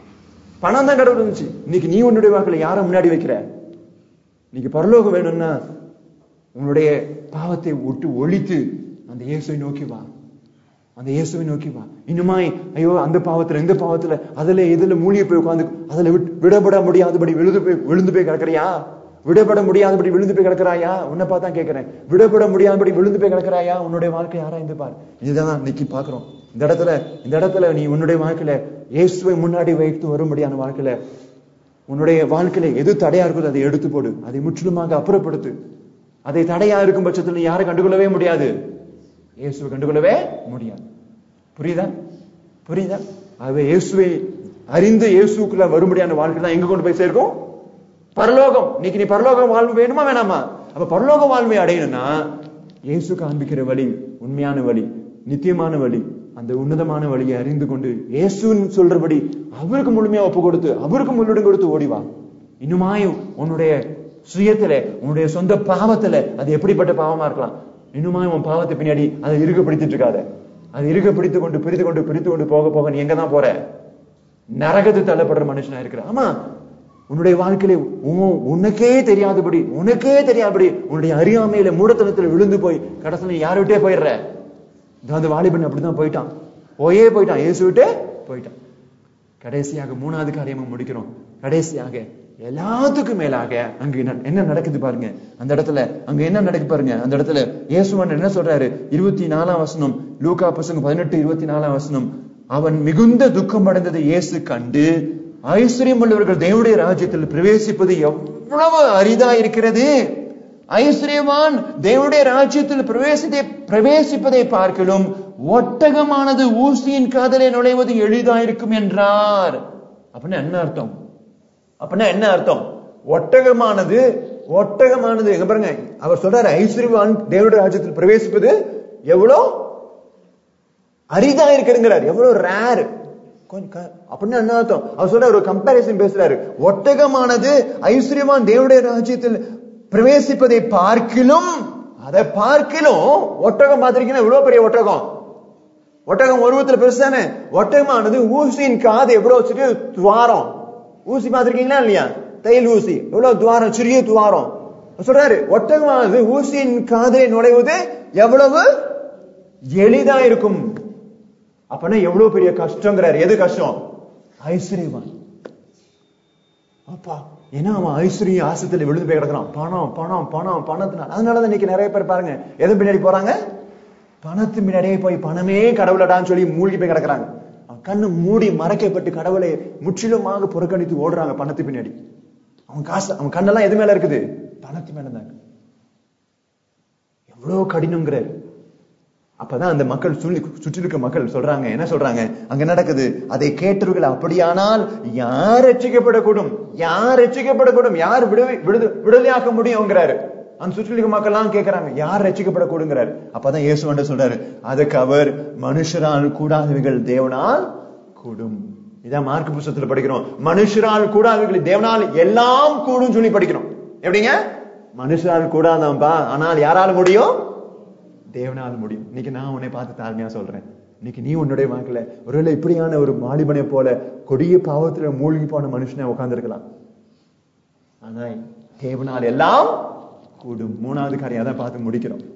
பணம் தான் கடவுள் இருந்துச்சு இன்னைக்கு நீ உன்னுடைய வாழ்க்கையில யாரை முன்னாடி வைக்கிற இன்னைக்கு பரலோகம் வேணும்னா உன்னுடைய பாவத்தை விட்டு ஒழித்து அந்த இயேசுவை நோக்கி வா அந்த இயேசுவை நோக்கி வா இன்னுமாய் ஐயோ அந்த பாவத்துல இந்த பாவத்துல அதுல இதுல மூழ்கி போய் உட்காந்து அதுல விட்- விடப்பட முடியாதபடி விழுந்து போய் விழுந்து போய் கிடக்குறியா விடப்பட முடியாதபடி விழுந்து போய் கிடக்குறாயா உன்னை பார்த்தா கேட்கிறேன் விடப்பட முடியாதபடி விழுந்து போய் கிடக்குறாயா உன்னுடைய வாழ்க்கை யாராய்ந்து பார் இதுதான் இன்னைக்கு பாக்குறோம் இந்த இடத்துல இந்த இடத்துல நீ உன்னுடைய வாழ்க்கையில இயேசுவை முன்னாடி வைத்து வரும்படியான வாழ்க்கையில உன்னுடைய வாழ்க்கையில எது தடையா இருக்குதோ அதை எடுத்து போடு அதை முற்றிலுமாக அப்புறப்படுத்து அதை தடையா இருக்கும் பட்சத்தில் நீ யாரை கண்டுகொள்ளவே முடியாது இயேசுவை கண்டுகொள்ளவே முடியாது புரியுதா புரியுதா ஆகவே இயேசுவை அறிந்து இயேசுக்குள்ள வரும்படியான வாழ்க்கை தான் எங்க கொண்டு போய் சேர்க்கும் பரலோகம் இன்னைக்கு நீ பரலோகம் வாழ்வு வேணுமா வேணாமா அப்ப பரலோக வாழ்வை அடையணும்னா இயேசு காண்பிக்கிற வழி உண்மையான வழி நித்தியமான வழி அந்த உன்னதமான வழியை அறிந்து கொண்டு இயேசுன்னு சொல்றபடி அவருக்கு முழுமையா ஒப்பு கொடுத்து அவருக்கு முன்னுடன் கொடுத்து ஓடிவா இன்னுமாய் உன்னுடைய சுயத்துல உன்னுடைய சொந்த பாவத்துல அது எப்படிப்பட்ட பாவமா இருக்கலாம் இன்னுமாய் உன் பாவத்தை பின்னாடி அதை இருக்க பிடித்துட்டு இருக்காத அது இருக்க பிடித்து கொண்டு பிரித்து கொண்டு பிரித்து கொண்டு போக போக நீ எங்க தான் போற நரகத்து தள்ளப்படுற மனுஷனா இருக்கிற ஆமா உன்னுடைய வாழ்க்கையில உன் உனக்கே தெரியாதபடி உனக்கே தெரியாதபடி உன்னுடைய அறியாமையில மூடத்தனத்துல விழுந்து போய் கடைசியில யார் விட்டே போயிடுற இதோ அந்த வாலிபன் அப்படிதான் போயிட்டான் போயே போயிட்டான் இயேசு விட்டே போயிட்டான் கடைசியாக மூணாவது காரியமா முடிக்கிறோம் கடைசியாக எல்லாத்துக்கும் மேலாக அங்க என்ன- என்ன நடக்குது பாருங்க அந்த இடத்துல அங்க என்ன நடக்குது பாருங்க அந்த இடத்துல இயேசுவன் என்ன சொல்றாரு இருபத்தி நாலாம் வசனம் லூக்கா பசங்க பதினெட்டு இருபத்தி நாலாம் வசனம் அவன் மிகுந்த துக்கம் அடைந்ததை இயேசு கண்டு ஐஸ்வர்யம் உள்ளவர்கள் தேவனுடைய ராஜ்யத்தில் பிரவேசிப்பது எவ்வளவு அரிதா இருக்கிறது ஐஸ்வர்யவான் தேவனுடைய ராஜ்யத்தில் பிரவேசித்தை பிரவேசிப்பதை பார்க்கலும் ஒட்டகமானது ஊசியின் காதலை நுழைவது எளிதாயிருக்கும் என்றார் அப்படின்னா என்ன அர்த்தம் அப்படின்னா என்ன அர்த்தம் ஒட்டகமானது ஒட்டகமானது எங்க பாருங்க அவர் சொல்றாரு ஐஸ்வர்யவான் தேவனுடைய ராஜ்யத்தில் பிரவேசிப்பது எவ்வளோ அரிதா இருக்குங்கிறார் எவ்வளவு ரேர் கொஞ்சம் க- அப்படின்னா என்ன அர்த்தம் அவர் சொல்றாரு ஒரு கம்பாரிசன் பேசுறாரு ஒட்டகமானது ஐஸ்வர்யவான் தேவனுடைய ராஜ்யத்தில் பிரவேசிப்பதை பார்க்கிலும் அதை பார்க்கிலும் ஒட்டகம் பார்த்திருக்கீங்கன்னா இவ்வளவு பெரிய ஒட்டகம் ஒட்டகம் உருவத்துல பெருசானே ஒட்டகமானது ஊசியின் காது எவ்வளவு வச்சுட்டு துவாரம் ஊசி பார்த்திருக்கீங்களா இல்லையா தையல் ஊசி எவ்வளவு துவாரம் சிறிய துவாரம் சொல்றாரு ஒட்டகமானது ஊசியின் காதிலே நுழைவது எவ்வளவு எளிதா இருக்கும் அப்பனா எவ்வளவு பெரிய கஷ்டங்கிறாரு எது கஷ்டம் ஐஸ்வர்யவான் அப்பா ஏன்னா அவன் ஐஸ்வர்ய ஆசத்துல விழுந்து போய் கிடக்குறான் பணம் பணம் பணம் பணத்தினால அதனாலதான் இன்னைக்கு நிறைய பேர் பாருங்க எது பின்னாடி போறாங்க பணத்து பின்னாடியே போய் பணமே கடவுளடான்னு சொல்லி மூழ்கி போய் கிடக்குறாங்க அவன் கண்ணு மூடி மறைக்கப்பட்டு கடவுளை முற்றிலுமாக புறக்கணித்து ஓடுறாங்க பணத்து பின்னாடி அவன் காசு அவன் கண்ணெல்லாம் எது மேல இருக்குது பணத்து மேல தான் இருக்கு. எவ்வளவு கடினங்கிறாரு அப்பதான் அந்த மக்கள் சுற்றி சுற்றி இருக்க மக்கள் சொல்றாங்க என்ன சொல்றாங்க அங்க நடக்குது அதை கேட்டவர்கள் அப்படியானால் யார் ரட்சிக்கப்படக்கூடும் யார் ரட்சிக்கப்படக்கூடும் யார் விடுவி விடுது விடுதலையாக்க முடியுங்கிறாரு அந்த சுற்றி இருக்க மக்கள் எல்லாம் கேட்கறாங்க யார் ரட்சிக்கப்படக்கூடுங்கிறாரு அப்பதான் இயேசு வந்து சொல்றாரு அதுக்கு அவர் மனுஷரால் கூடாதவைகள் தேவனால் கூடும் இதான் மார்க் புஸ்தகத்துல படிக்கிறோம் மனுஷரால் கூடாதவைகள் தேவனால் எல்லாம் கூடும் சொல்லி படிக்கிறோம் எப்படிங்க மனுஷரால் கூடாதாம்பா ஆனால் யாரால முடியும் தேவனால் முடியும் இன்னைக்கு நான் உன்னை பார்த்து தாழ்மையா சொல்றேன் இன்னைக்கு நீ உன்னுடைய வாழ்க்கையில ஒருவேளை இப்படியான ஒரு மாலிபனை போல கொடிய பாவத்துல மூழ்கி போன மனுஷனை உட்கார்ந்திருக்கலாம் ஆனா தேவனால் எல்லாம் கூடும் மூணாவது காரியம் அதான் பார்த்து முடிக்கிறோம்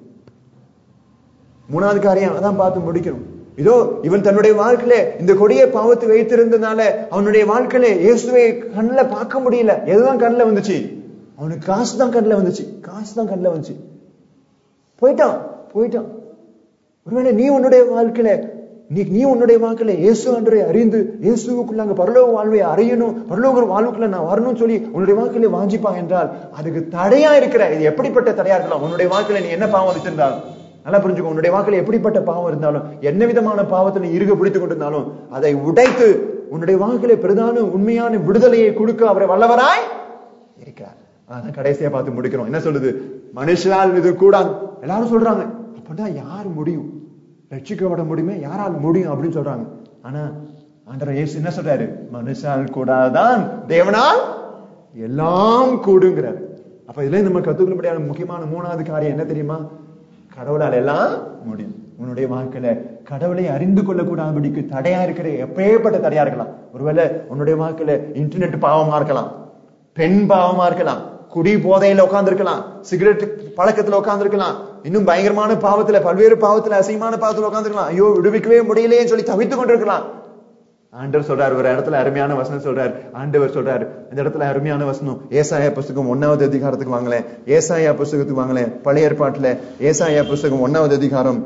மூணாவது காரியம் அதான் பார்த்து முடிக்கணும் இதோ இவன் தன்னுடைய வாழ்க்கையில இந்த கொடிய பாவத்தை வைத்திருந்தனால அவனுடைய வாழ்க்கையில இயேசுவை கண்ணுல பார்க்க முடியல எதுதான் கண்ணுல வந்துச்சு அவனுக்கு காசு தான் கண்ணுல வந்துச்சு காசு தான் கண்ணுல வந்துச்சு போயிட்டான் போயிட்டான் ஒருவேளை நீ உன்னுடைய வாழ்க்கையில நீ நீ உன்னுடைய வாழ்க்கையில இயேசு அன்றை அறிந்து இயேசுக்குள்ள அங்க பரலோக வாழ்வை அறியணும் பரலோக வாழ்வுக்குள்ள நான் வரணும்னு சொல்லி உன்னுடைய வாழ்க்கையில வாஞ்சிப்பா என்றால் அதுக்கு தடையா இருக்கிற இது எப்படிப்பட்ட தடையா இருக்கலாம் உன்னுடைய வாழ்க்கையில நீ என்ன பாவம் வச்சிருந்தாலும் நல்லா புரிஞ்சுக்கோ உன்னுடைய வாழ்க்கையில எப்படிப்பட்ட பாவம் இருந்தாலும் என்ன விதமான பாவத்தை நீ இருக பிடித்துக் கொண்டிருந்தாலும் அதை உடைத்து உன்னுடைய வாழ்க்கையில பிரதான உண்மையான விடுதலையை கொடுக்க அவரை வல்லவராய் இருக்கிறார் அதான் கடைசியா பார்த்து முடிக்கிறோம் என்ன சொல்லுது மனுஷனால் இது கூடாது எல்லாரும் சொல்றாங்க அப்படின்னா யார் முடியும் ரட்சிக்கப்பட முடியுமே யாரால் முடியும் அப்படின்னு சொல்றாங்க ஆனா ஆண்டவர் இயேசு என்ன சொல்றாரு மனுஷால் கூடாதான் தேவனால் எல்லாம் கூடுங்கிறார் அப்ப இதுல நம்ம கத்துக்கொள்ள முடியாத முக்கியமான மூணாவது காரியம் என்ன தெரியுமா கடவுளால் எல்லாம் முடியும் உன்னுடைய வாழ்க்கையில கடவுளை அறிந்து கொள்ளக்கூடாதபடிக்கு தடையா இருக்கிற எப்பேற்பட்ட தடையா இருக்கலாம் ஒருவேளை உன்னுடைய வாழ்க்கையில இன்டர்நெட் பாவமா இருக்கலாம் பெண் பாவமா இருக்கலாம் குடி போதையில உட்கார்ந்து இருக்கலாம் சிகரெட் பழக்கத்துல உட்கார்ந்து இருக்கலாம் இன்னும் பயங்கரமான பாவத்துல பல்வேறு பாவத்துல அசிங்கமான பாவத்துல உட்கார்ந்து ஐயோ விடுவிக்கவே முடியலையே சொல்லி தவித்துக் கொண்டிருக்கலாம் ஆண்டவர் சொல்றாரு ஒரு இடத்துல அருமையான வசனம் சொல்றாரு ஆண்டவர் சொல்றாரு இந்த இடத்துல அருமையான வசனம் ஏசாயா புஸ்தகம் ஒன்னாவது அதிகாரத்துக்கு வாங்களேன் ஏசாயா புஸ்தகத்துக்கு வாங்களேன் பழைய ஏற்பாட்டுல ஏசாயா புஸ்தகம் ஒன்னாவது அதிகாரம்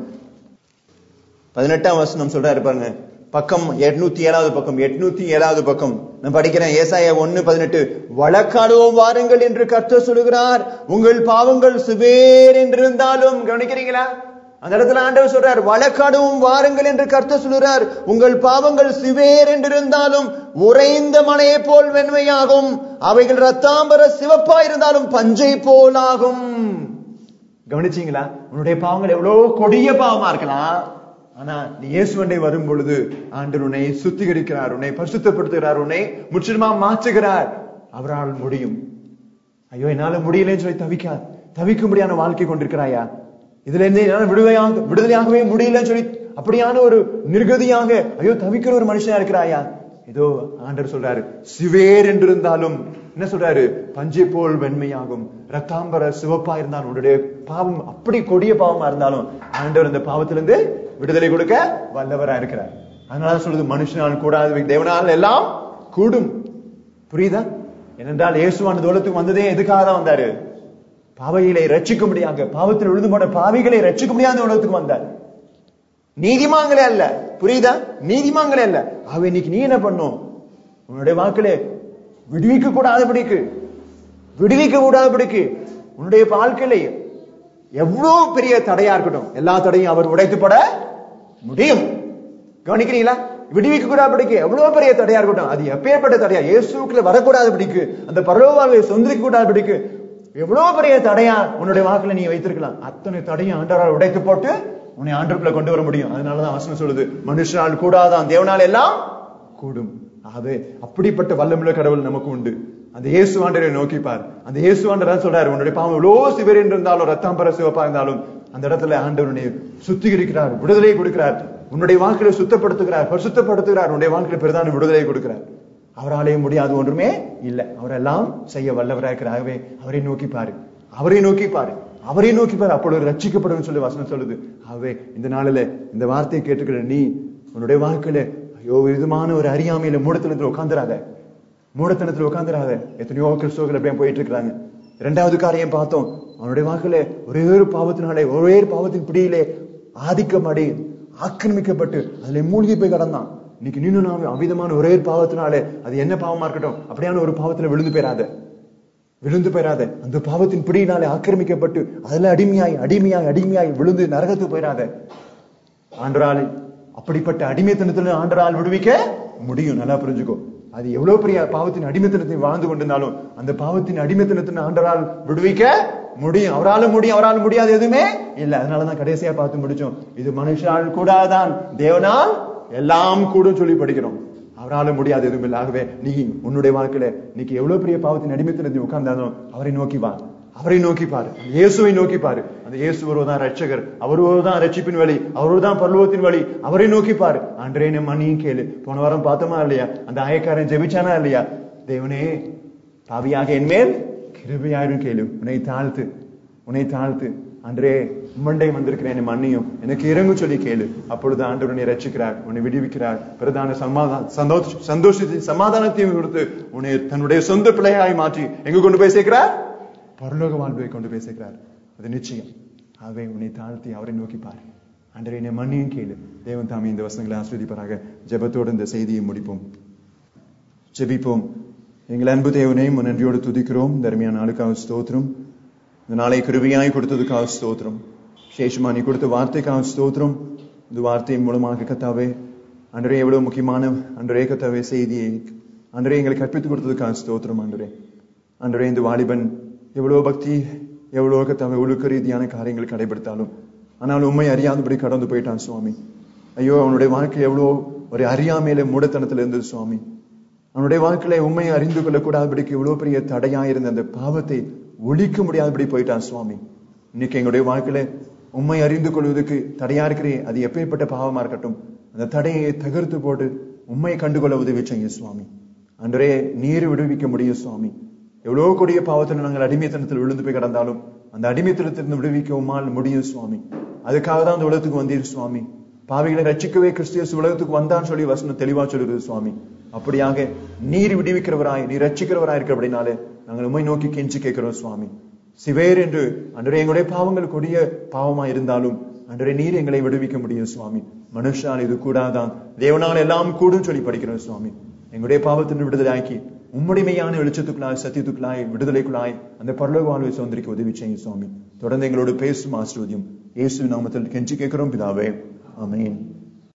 பதினெட்டாம் வசனம் சொல்றாரு பாருங்க பக்கம் எட்நூத்தி ஏழாவது பக்கம் எட்நூத்தி ஏழாவது பக்கம் நான் படிக்கிறேன் ஏசாயா ஒன்னு பதினெட்டு வழக்காடுவோம் வாருங்கள் என்று கர்த்தர் சொல்லுகிறார் உங்கள் பாவங்கள் சுவேர் என்றிருந்தாலும் கவனிக்கிறீங்களா அந்த இடத்துல ஆண்டவர் சொல்றார் வழக்காடுவோம் வாருங்கள் என்று கர்த்தர் சொல்லுகிறார் உங்கள் பாவங்கள் சிவேர் என்றிருந்தாலும் உறைந்த மலையை போல் வெண்மையாகும் அவைகள் ரத்தாம்பர சிவப்பா இருந்தாலும் பஞ்சை போலாகும் கவனிச்சீங்களா உன்னுடைய பாவங்கள் எவ்வளவு கொடிய பாவமா இருக்கலாம் ஆனா நீ இயேசுவண்டை வரும் பொழுது ஆண்டர் உன்னை சுத்திகரிக்கிறார் உன்னை பரிசுத்தப்படுத்துகிறார் உன்னை முற்றிலுமா மாற்றுகிறார் அவரால் முடியும் ஐயோ என்னால முடியலன்னு சொல்லி தவிக்கா தவிக்க முடியாத வாழ்க்கை கொண்டிருக்கிறாயா இதுல இருந்து என்னால விடுவையாக விடுதலையாகவே முடியலன்னு சொல்லி அப்படியான ஒரு நிர்கதியாக ஐயோ தவிக்கிற ஒரு மனுஷனா இருக்கிறாயா ஏதோ ஆண்டர் சொல்றாரு சிவேர் என்றிருந்தாலும் என்ன சொல்றாரு பஞ்சை போல் வெண்மையாகும் ரத்தாம்பர சிவப்பா இருந்தாலும் உன்னுடைய பாவம் அப்படி கொடிய பாவமா இருந்தாலும் ஆண்டவர் இந்த பாவத்திலிருந்து விடுதலை கொடுக்க வல்லவரா இருக்கிறார் அதனால சொல்றது மனுஷனால் கூடாது தேவனால் எல்லாம் கூடும் புரியுதா ஏனென்றால் இயேசுவான தோலத்துக்கு வந்ததே எதுக்காக தான் வந்தாரு பாவைகளை ரட்சிக்கும்படியாக பாவத்தில் விழுந்து போன பாவிகளை ரட்சிக்க முடியாத உலகத்துக்கு வந்தார் நீதிமாங்களே அல்ல புரியுதா நீதிமாங்களே அல்ல அவ இன்னைக்கு நீ என்ன பண்ணும் உன்னுடைய வாக்கிலே விடுவிக்க கூடாதபடிக்கு விடுவிக்க கூடாதபடிக்கு உன்னுடைய வாழ்க்கையில எவ்வளவு பெரிய தடையா இருக்கட்டும் எல்லா தடையும் அவர் உடைத்து போட முடியும் கவனிக்கிறீங்களா விடுவிக்க கூடாதபடிக்கு எவ்வளவு பெரிய தடையா இருக்கட்டும் அது எப்பேற்பட்ட தடையா இயேசுக்குள்ள வரக்கூடாதபடிக்கு அந்த பரலோகாவை சொந்திக்க கூடாதபடிக்கு எவ்வளவு பெரிய தடையா உன்னுடைய வாக்குல நீ வைத்திருக்கலாம் அத்தனை தடையும் ஆண்டவரால் உடைத்து போட்டு உன்னை ஆண்டுக்குள்ள கொண்டு வர முடியும் அதனாலதான் வசனம் சொல்லுது மனுஷனால் கூடாதான் தேவனால் எல்லாம் கூடும் ஆகவே அப்படிப்பட்ட வல்லமுள்ள கடவுள் நமக்கு உண்டு அந்த இயேசு ஆண்டரை நோக்கிப்பார் அந்த இயேசு ஆண்டர் சொல்றாரு உன்னுடைய பாவம் எவ்வளவு சிவர் இருந்தாலும் ரத்தாம்பர சிவப்பா இருந்தாலும் அந்த இடத்துல ஆண்டவர் உன்னை சுத்திகரிக்கிறார் விடுதலையை கொடுக்கிறார் உன்னுடைய வாழ்க்கையை சுத்தப்படுத்துகிறார் பரிசுத்தப்படுத்துகிறார் உன்னுடைய வாழ்க்கையில பிரதான விடுதலையை கொடுக்கிறார் அவராலே முடியாது ஒன்றுமே இல்லை அவரெல்லாம் செய்ய வல்லவராக இருக்கிறாகவே அவரை நோக்கி பாரு அவரை நோக்கி பாரு அவரை நோக்கி பாரு அப்பொழுது ரட்சிக்கப்படும் சொல்லி வசனம் சொல்லுது ஆகவே இந்த நாளில இந்த வார்த்தையை கேட்டுக்கிற நீ உன்னுடைய வாழ்க்கையில ஐயோ விதமான ஒரு அறியாமையில மூடத்தனத்துல உட்காந்துராத மூடத்தனத்துல உட்காந்துராத எத்தனையோ கிறிஸ்தவர்கள் அப்படியே போயிட்டு இருக்கிறாங்க இரண்டாவது காரியம் பார்த்தோம் அவனுடைய வாழ்க்கையில ஒரே ஒரு பாவத்தினாலே ஒரே ஒரு பாவத்தின் பிடியிலே ஆதிக்கம் அடி ஆக்கிரமிக்கப்பட்டு அதுல மூழ்கி போய் கடந்தான் இன்னைக்கு நீனு நான் அவிதமான ஒரே ஒரு பாவத்தினாலே அது என்ன பாவமா இருக்கட்டும் அப்படியான ஒரு பாவத்துல விழுந்து போயிடாத விழுந்து போயிடாத அந்த பாவத்தின் பிடியினாலே ஆக்கிரமிக்கப்பட்டு அதுல அடிமையாய் அடிமையாய் அடிமையாய் விழுந்து நரகத்துக்கு போயிடாத ஆண்டரால் அப்படிப்பட்ட அடிமைத்தனத்துல ஆண்டரால் விடுவிக்க முடியும் நல்லா புரிஞ்சுக்கோ அது எவ்வளவு பெரிய பாவத்தின் அடிமைத்தனத்தை வாழ்ந்து கொண்டிருந்தாலும் அந்த பாவத்தின் அடிமைத்தனத்தின் ஆண்டரால் விடுவிக்க முடியும் அவரால் முடியும் அவரால் முடியாது எதுவுமே இல்ல அதனாலதான் கடைசியா பார்த்து முடிச்சோம் இது மனுஷனால் கூடாதான் தேவனால் எல்லாம் கூடும் சொல்லி படிக்கிறோம் அவரால் முடியாது எதுவும் இல்லை ஆகவே நீ உன்னுடைய வாழ்க்கையில இன்னைக்கு எவ்வளவு பெரிய பாவத்தின் அடிமைத்தனத்தை உட்கார்ந்தாலும் அவரை நோக்கி வா அவரை நோக்கி பாரு அந்த இயேசுவை நோக்கி பாரு அந்த இயேசு ஒருவர்தான் ரட்சகர் அவர் ஒருவர்தான் ரட்சிப்பின் வழி அவர்தான் பரலோகத்தின் வழி அவரை நோக்கி பாரு ஆண்டரே நம்ம மணியும் கேளு போன வாரம் பார்த்தோமா இல்லையா அந்த ஆயக்காரன் ஜெபிச்சானா இல்லையா தேவனே பாவியாக என்மேல் கிருபையாயிரும் கேளு உன்னை தாழ்த்து உன்னை தாழ்த்து அன்றே உம்மண்டை வந்திருக்கிறேன் என் மண்ணியும் எனக்கு இறங்கு சொல்லி கேளு அப்பொழுது ஆண்டவர் உன்னை ரட்சிக்கிறார் உன்னை விடுவிக்கிறார் பிரதான சமாதான சந்தோஷ சந்தோஷத்தையும் சமாதானத்தையும் கொடுத்து உன்னை தன்னுடைய சொந்த பிள்ளையாய் மாற்றி எங்க கொண்டு போய் சேர்க்கிறார் பரலோக வாழ்வை கொண்டு போய் சேர்க்கிறார் அது நிச்சயம் ஆகவே உன்னை தாழ்த்தி அவரை நோக்கி பாரு அன்றே என்னை மண்ணியும் கேளு தேவன் தாமி இந்த வசனங்களை ஆஸ்வதிப்பாராக ஜெபத்தோடு இந்த செய்தியை முடிப்போம் ஜெபிப்போம் எங்கள் அன்பு தேவனை உன் நன்றியோடு துதிக்கிறோம் தர்மியான நாளுக்காக ஸ்தோத்திரம் இந்த நாளை கிருவியாய் கொடுத்ததுக்காக ஸ்தோத்திரம் சேஷமா நீ கொடுத்த வார்த்தைக்காக ஸ்தோத்திரம் இந்த வார்த்தையின் மூலமாக கத்தாவே அன்றே எவ்வளவு முக்கியமான அன்றே கத்தாவே செய்தியை அன்றே எங்களை கற்பித்துக் கொடுத்ததுக்காக ஸ்தோத்திரம் அன்றே அன்றே இந்த வாலிபன் எவ்வளவு பக்தி எவ்வளவு கத்தாவே ஒழுக்க ரீதியான காரியங்கள் கடைபிடித்தாலும் ஆனால் உண்மை அறியாதபடி கடந்து போயிட்டான் சுவாமி ஐயோ அவனுடைய வாழ்க்கை எவ்வளோ ஒரு அறியாமையில மூடத்தனத்துல இருந்தது சுவாமி அவனுடைய வாழ்க்கையில உண்மையை அறிந்து கொள்ளக்கூடாதபடிக்கு எவ்வளவு பெரிய தடையா இருந்த அந்த பாவத்தை ஒழிக்க முடியாதபடி போயிட்டான் சுவாமி இன்னைக்கு எங்களுடைய வாழ்க்கையில உண்மை அறிந்து கொள்வதற்கு தடையா இருக்கிறே அது எப்பேற்பட்ட பாவமா இருக்கட்டும் அந்த தடையை தகர்த்து போட்டு உண்மையை கண்டுகொள்ள உதவி செய்ய சுவாமி அன்றே நீர் விடுவிக்க முடியும் சுவாமி எவ்வளவு கொடிய பாவத்தில் நாங்கள் அடிமைத்தனத்தில் விழுந்து போய் கிடந்தாலும் அந்த அடிமைத்தனத்திலிருந்து விடுவிக்க உம்மால் முடியும் சுவாமி அதுக்காக தான் அந்த உலகத்துக்கு வந்தீர் சுவாமி பாவிகளை ரட்சிக்கவே கிறிஸ்தியஸ் உலகத்துக்கு வந்தான்னு சொல்லி வசனம் தெளிவா சொல்லுறது சுவாமி அப்படியாக நீர் விடுவிக்கிறவராய் நீர் ரட்சிக்கிறவராய் இருக்கிற அப்படின்னாலே நாங்கள் உண்மை நோக்கி கெஞ்சி கேட்கிறோம் சுவாமி சிவேர் என்று அன்றே எங்களுடைய பாவங்கள் கொடிய பாவமா இருந்தாலும் அன்றே நீர் எங்களை விடுவிக்க முடியும் சுவாமி மனுஷால் இது கூடாதான் தேவனால் எல்லாம் கூடும் சொல்லி படிக்கிறோம் சுவாமி எங்களுடைய பாவத்தின் விடுதலாக்கி உம்முடைமையான வெளிச்சத்துக்குள்ளாய் சத்தியத்துக்குள்ளாய் விடுதலைக்குள்ளாய் அந்த பரலோக வாழ்வை சுதந்திரிக்க உதவி செய்யும் சுவாமி தொடர்ந்து எங்களோடு பேசும் ஆசிர்வதியும் இயேசு நாமத்தில் கெஞ்சி கேட்கிறோம் பிதாவே ஆமென்